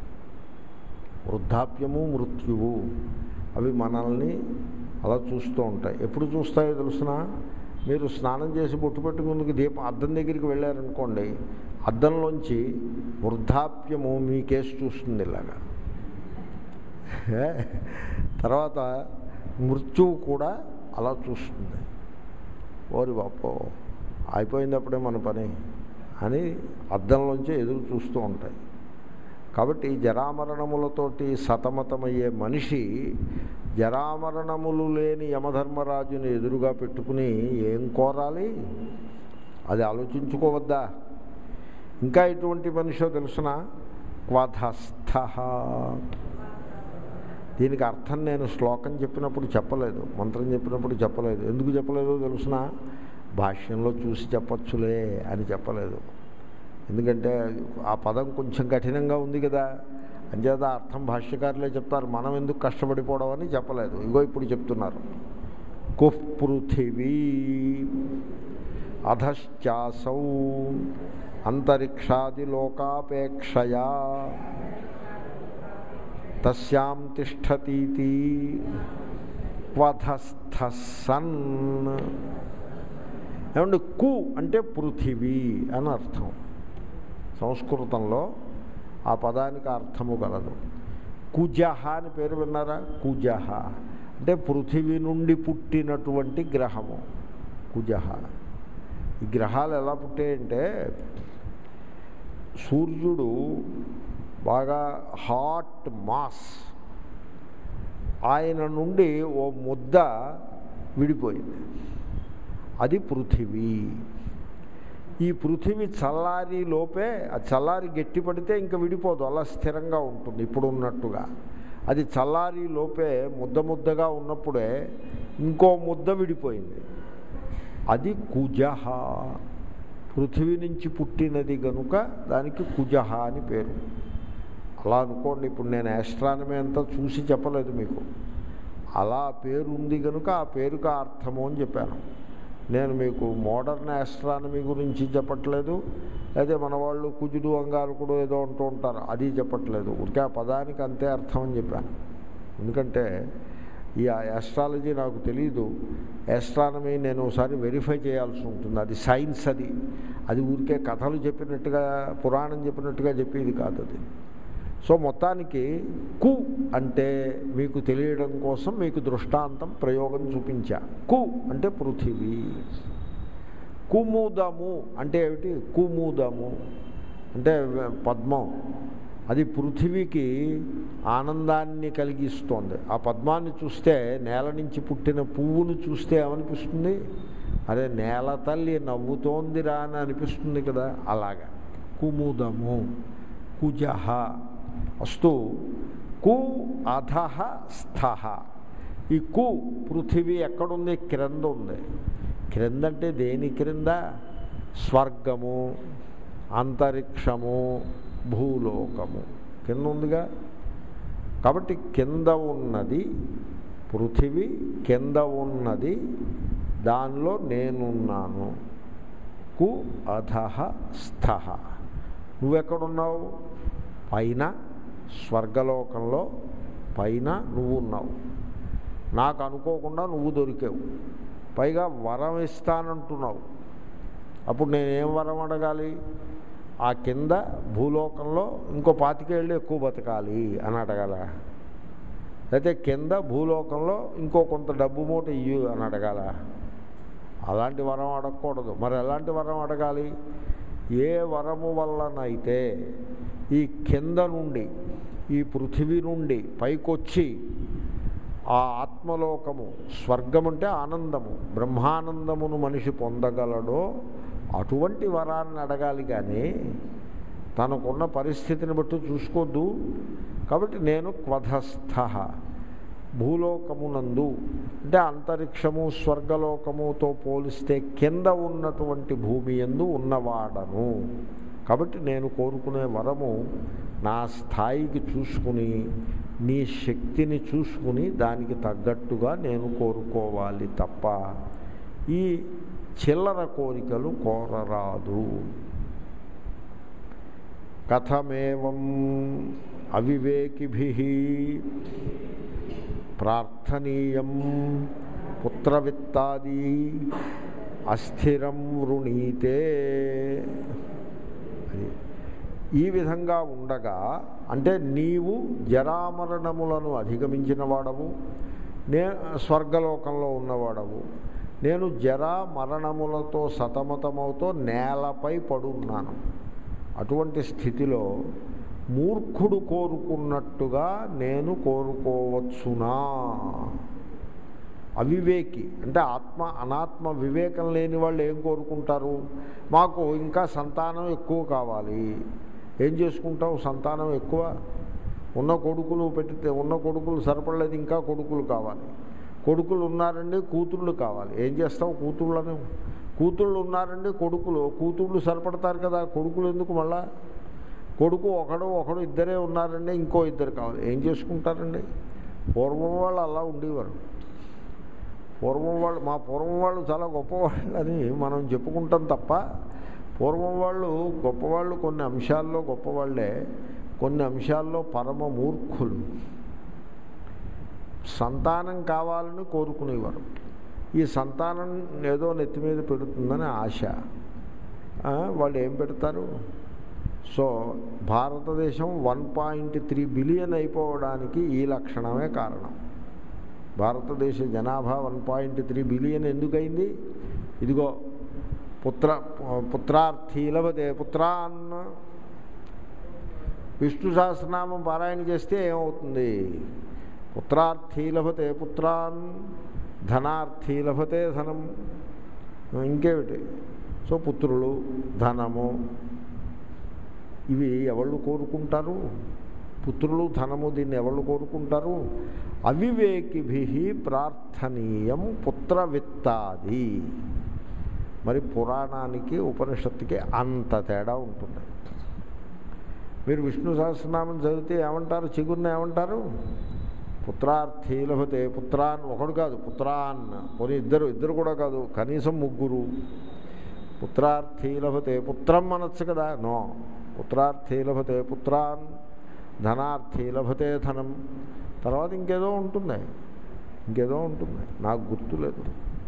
వృద్ధాప్యము మృత్యువు అవి మనల్ని అలా చూస్తూ ఉంటాయి ఎప్పుడు చూస్తాయో తెలుసిన మీరు స్నానం చేసి బొట్టు పెట్టుకుందుకు దీపం అద్దం దగ్గరికి వెళ్ళారనుకోండి అద్దంలోంచి వృద్ధాప్యము మీ కేసు చూస్తుంది ఇలాగా తర్వాత మృత్యువు కూడా అలా చూస్తుంది ఓరి బాపో అయిపోయింది అప్పుడే మన పని అని అద్దంలోంచి ఎదురు చూస్తూ ఉంటాయి కాబట్టి జరామరణములతోటి సతమతమయ్యే మనిషి జరామరణములు లేని యమధర్మరాజుని ఎదురుగా పెట్టుకుని ఏం కోరాలి అది ఆలోచించుకోవద్దా ఇంకా ఎటువంటి మనిషో తెలుసిన క్వధస్థ దీనికి అర్థం నేను శ్లోకం చెప్పినప్పుడు చెప్పలేదు మంత్రం చెప్పినప్పుడు చెప్పలేదు ఎందుకు చెప్పలేదో తెలుసిన భాష్యంలో చూసి చెప్పచ్చులే అని చెప్పలేదు ఎందుకంటే ఆ పదం కొంచెం కఠినంగా ఉంది కదా అంచేత అర్థం భాష్యకారులే చెప్తారు మనం ఎందుకు కష్టపడిపోవడం అని చెప్పలేదు ఇగో ఇప్పుడు చెప్తున్నారు కుహ్ పృథివీ అధశ్చాసౌ అంతరిక్షాదిలోకాపేక్షయా తస్యాం తిష్టతీతి క్వధస్థ సన్ ఏమంటే కు అంటే పృథివీ అని అర్థం సంస్కృతంలో ఆ పదానికి అర్థము గలదు కుజహ అని పేరు విన్నారా కుజహ అంటే పృథివీ నుండి పుట్టినటువంటి గ్రహము కుజహ ఈ గ్రహాలు ఎలా పుట్టాయంటే సూర్యుడు బాగా హాట్ మాస్ ఆయన నుండి ఓ ముద్ద విడిపోయింది అది పృథివీ ఈ పృథివీ చల్లారి లోపే ఆ చల్లారి గట్టి పడితే ఇంకా విడిపోదు అలా స్థిరంగా ఉంటుంది ఇప్పుడు ఉన్నట్టుగా అది చల్లారి లోపే ముద్ద ముద్దగా ఉన్నప్పుడే ఇంకో ముద్ద విడిపోయింది అది కుజహ పృథివీ నుంచి పుట్టినది గనుక దానికి కుజహ అని పేరు అలా అనుకోండి ఇప్పుడు నేను ఆస్ట్రానమీ అంతా చూసి చెప్పలేదు మీకు అలా పేరు ఉంది కనుక ఆ పేరుకు ఆ అర్థము అని చెప్పాను నేను మీకు మోడర్న్ ఆస్ట్రానమీ గురించి చెప్పట్లేదు అయితే మన వాళ్ళు కుజుడు అంగారకుడు ఏదో అంటూ ఉంటారు అది చెప్పట్లేదు ఊరికే ఆ పదానికి అంతే అర్థం అని చెప్పాను ఎందుకంటే ఈ ఆస్ట్రాలజీ నాకు తెలియదు ఆస్ట్రానమీ నేను ఒకసారి వెరిఫై చేయాల్సి ఉంటుంది అది సైన్స్ అది అది ఊరికే కథలు చెప్పినట్టుగా పురాణం చెప్పినట్టుగా చెప్పేది కాదు అది సో మొత్తానికి కు అంటే మీకు తెలియడం కోసం మీకు దృష్టాంతం ప్రయోగం చూపించా కు అంటే పృథివీ కుముదము అంటే ఏమిటి కుముదము అంటే పద్మం అది పృథివీకి ఆనందాన్ని కలిగిస్తోంది ఆ పద్మాన్ని చూస్తే నేల నుంచి పుట్టిన పువ్వును చూస్తే ఏమనిపిస్తుంది అరే నేల తల్లి నవ్వుతోందిరా అని అనిపిస్తుంది కదా అలాగా కుముదము కుజహ అస్తు కు అధహ స్థహ ఈ కు పృథివీ ఎక్కడుంది క్రింద ఉంది క్రింద అంటే దేని క్రింద స్వర్గము అంతరిక్షము భూలోకము కింద ఉందిగా కాబట్టి కింద ఉన్నది పృథివీ కింద ఉన్నది దానిలో నేనున్నాను కు అధహ స్థహ నువ్వెక్కడున్నావు పైన స్వర్గలోకంలో పైన నువ్వు ఉన్నావు నాకు అనుకోకుండా నువ్వు దొరికావు పైగా వరం ఇస్తానంటున్నావు అప్పుడు నేనేం వరం అడగాలి ఆ కింద భూలోకంలో ఇంకో పాతికేళ్ళు ఎక్కువ బతకాలి అని అడగాల అయితే కింద భూలోకంలో ఇంకో కొంత డబ్బు మూట ఇయ్యు అని అడగాల అలాంటి వరం అడగకూడదు మరి ఎలాంటి వరం అడగాలి ఏ వరము వల్లనైతే ఈ కింద నుండి ఈ పృథివీ నుండి పైకొచ్చి ఆ ఆత్మలోకము స్వర్గం అంటే ఆనందము బ్రహ్మానందమును మనిషి పొందగలడో అటువంటి వరాన్ని అడగాలి కానీ తనకున్న పరిస్థితిని బట్టి చూసుకోద్దు కాబట్టి నేను క్వధస్థ భూలోకమునందు అంటే అంతరిక్షము స్వర్గలోకముతో పోలిస్తే కింద ఉన్నటువంటి భూమి ఎందు ఉన్నవాడను కాబట్టి నేను కోరుకునే వరము నా స్థాయికి చూసుకుని నీ శక్తిని చూసుకుని దానికి తగ్గట్టుగా నేను కోరుకోవాలి తప్ప ఈ చిల్లర కోరికలు కోరరాదు కథమేవం అవివేకిభి ప్రార్థనీయం పుత్రవిత్తాది అస్థిరం వృణీతే అది ఈ విధంగా ఉండగా అంటే నీవు జరామరణములను అధిగమించిన వాడవు నే స్వర్గలోకంలో ఉన్నవాడవు నేను జరా మరణములతో సతమతమవుతో నేలపై పడున్నాను అటువంటి స్థితిలో మూర్ఖుడు కోరుకున్నట్టుగా నేను కోరుకోవచ్చునా అవివేకి అంటే ఆత్మ అనాత్మ వివేకం లేని వాళ్ళు ఏం కోరుకుంటారు మాకు ఇంకా సంతానం ఎక్కువ కావాలి ఏం చేసుకుంటావు సంతానం ఎక్కువ ఉన్న కొడుకులు పెడితే ఉన్న కొడుకులు సరిపడలేదు ఇంకా కొడుకులు కావాలి కొడుకులు ఉన్నారండి కూతుళ్ళు కావాలి ఏం చేస్తావు కూతుళ్ళను కూతుళ్ళు ఉన్నారండి కొడుకులు కూతుళ్ళు సరిపడతారు కదా కొడుకులు ఎందుకు మళ్ళా కొడుకు ఒకడు ఒకడు ఇద్దరే ఉన్నారండి ఇంకో ఇద్దరు కావాలి ఏం చేసుకుంటారండి పూర్వం వాళ్ళు అలా ఉండేవారు పూర్వం వాళ్ళు మా పూర్వం వాళ్ళు చాలా గొప్పవాళ్ళని మనం చెప్పుకుంటాం తప్ప పూర్వం వాళ్ళు గొప్పవాళ్ళు కొన్ని అంశాల్లో గొప్పవాళ్ళే కొన్ని అంశాల్లో పరమ మూర్ఖులు సంతానం కావాలని కోరుకునేవారు ఈ సంతానం ఏదో నెత్తి మీద పెడుతుందని ఆశ ఆ, వాళ్ళు ఏం పెడతారు సో భారతదేశం వన్ పాయింట్ త్రీ బిలియన్ అయిపోవడానికి ఈ లక్షణమే కారణం భారతదేశ జనాభా వన్ పాయింట్ త్రీ బిలియన్ ఎందుకైంది ఇదిగో పుత్ర పుత్రార్థి లభతే పుత్రాన్ విష్ణు సహస్రనామం పారాయణ చేస్తే ఏమవుతుంది పుత్రార్థి లభతే పుత్రాన్ ధనార్థి లభతే ధనం ఇంకేమిటి సో పుత్రులు ధనము ఇవి ఎవళ్ళు కోరుకుంటారు పుత్రులు ధనము దీన్ని ఎవళ్ళు కోరుకుంటారు అవివేకిభి ప్రార్థనీయం పుత్ర విత్తాది మరి పురాణానికి ఉపనిషత్తుకి అంత తేడా ఉంటుంది మీరు విష్ణు సహస్రనామం చదివితే ఏమంటారు చిగుర్ని ఏమంటారు పుత్రార్థి లభతే పుత్రాన్ ఒకడు కాదు పుత్రాన్ పోనీ ఇద్దరు ఇద్దరు కూడా కాదు కనీసం ముగ్గురు పుత్రార్థి లభతే పుత్రం అనొచ్చు కదా నో పుత్రార్థి లభతే పుత్రాన్ ధనార్థి లభతే ధనం తర్వాత ఇంకేదో ఉంటుంది ఇంకేదో ఉంటుంది నాకు గుర్తులేదు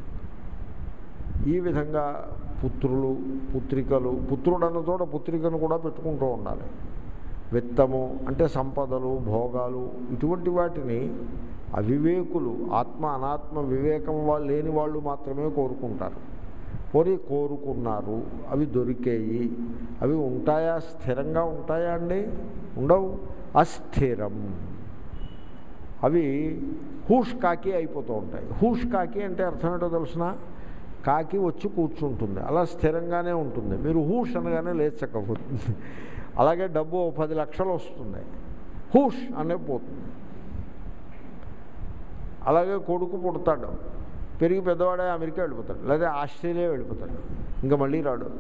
ఈ విధంగా పుత్రులు పుత్రికలు పుత్రుడు అన్న చోట పుత్రికను కూడా పెట్టుకుంటూ ఉండాలి విత్తము అంటే సంపదలు భోగాలు ఇటువంటి వాటిని అవివేకులు ఆత్మ అనాత్మ వివేకం వాళ్ళు లేని వాళ్ళు మాత్రమే కోరుకుంటారు పోనీ కోరుకున్నారు అవి దొరికేయి అవి ఉంటాయా స్థిరంగా ఉంటాయా అండి ఉండవు అస్థిరం అవి హూష్ కాకి అయిపోతూ ఉంటాయి హూష్ కాకి అంటే అర్థం ఏంటో తెలిసిన కాకి వచ్చి కూర్చుంటుంది అలా స్థిరంగానే ఉంటుంది మీరు హూష్ అనగానే లేచకపోతుంది అలాగే డబ్బు ఓ పది లక్షలు వస్తుంది హూష్ అనే పోతుంది అలాగే కొడుకు పుడతాడు పెరిగి పెద్దవాడే అమెరికా వెళ్ళిపోతాడు లేదా ఆస్ట్రేలియా వెళ్ళిపోతాడు ఇంకా మళ్ళీ రాడు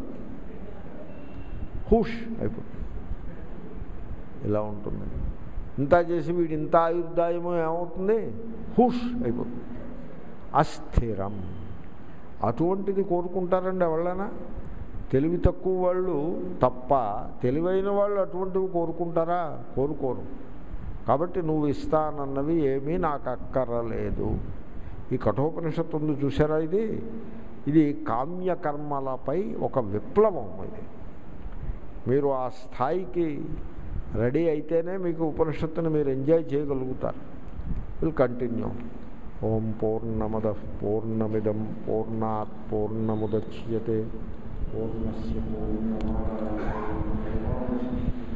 హూష్ అయిపోతుంది ఇలా ఉంటుంది ఇంత చేసి వీడు ఇంత ఆయుర్దాయమో ఏమవుతుంది హుష్ అయిపోతుంది అస్థిరం అటువంటిది కోరుకుంటారండి ఎవరైనా తెలివి తక్కువ వాళ్ళు తప్ప తెలివైన వాళ్ళు అటువంటివి కోరుకుంటారా కోరుకోరు కాబట్టి నువ్వు ఇస్తానన్నవి ఏమీ నాకు అక్కరలేదు ఈ కఠోపనిషత్తు ఉంది చూసారా ఇది ఇది కామ్యకర్మలపై ఒక విప్లవం ఇది మీరు ఆ స్థాయికి రెడీ అయితేనే మీకు ఉపనిషత్తుని మీరు ఎంజాయ్ చేయగలుగుతారు విల్ కంటిన్యూ ఓం పూర్ణమద పూర్ణమిదం పూర్ణాత్ పూర్ణముద్యతే పూర్ణస్ పూర్ణమాదాయ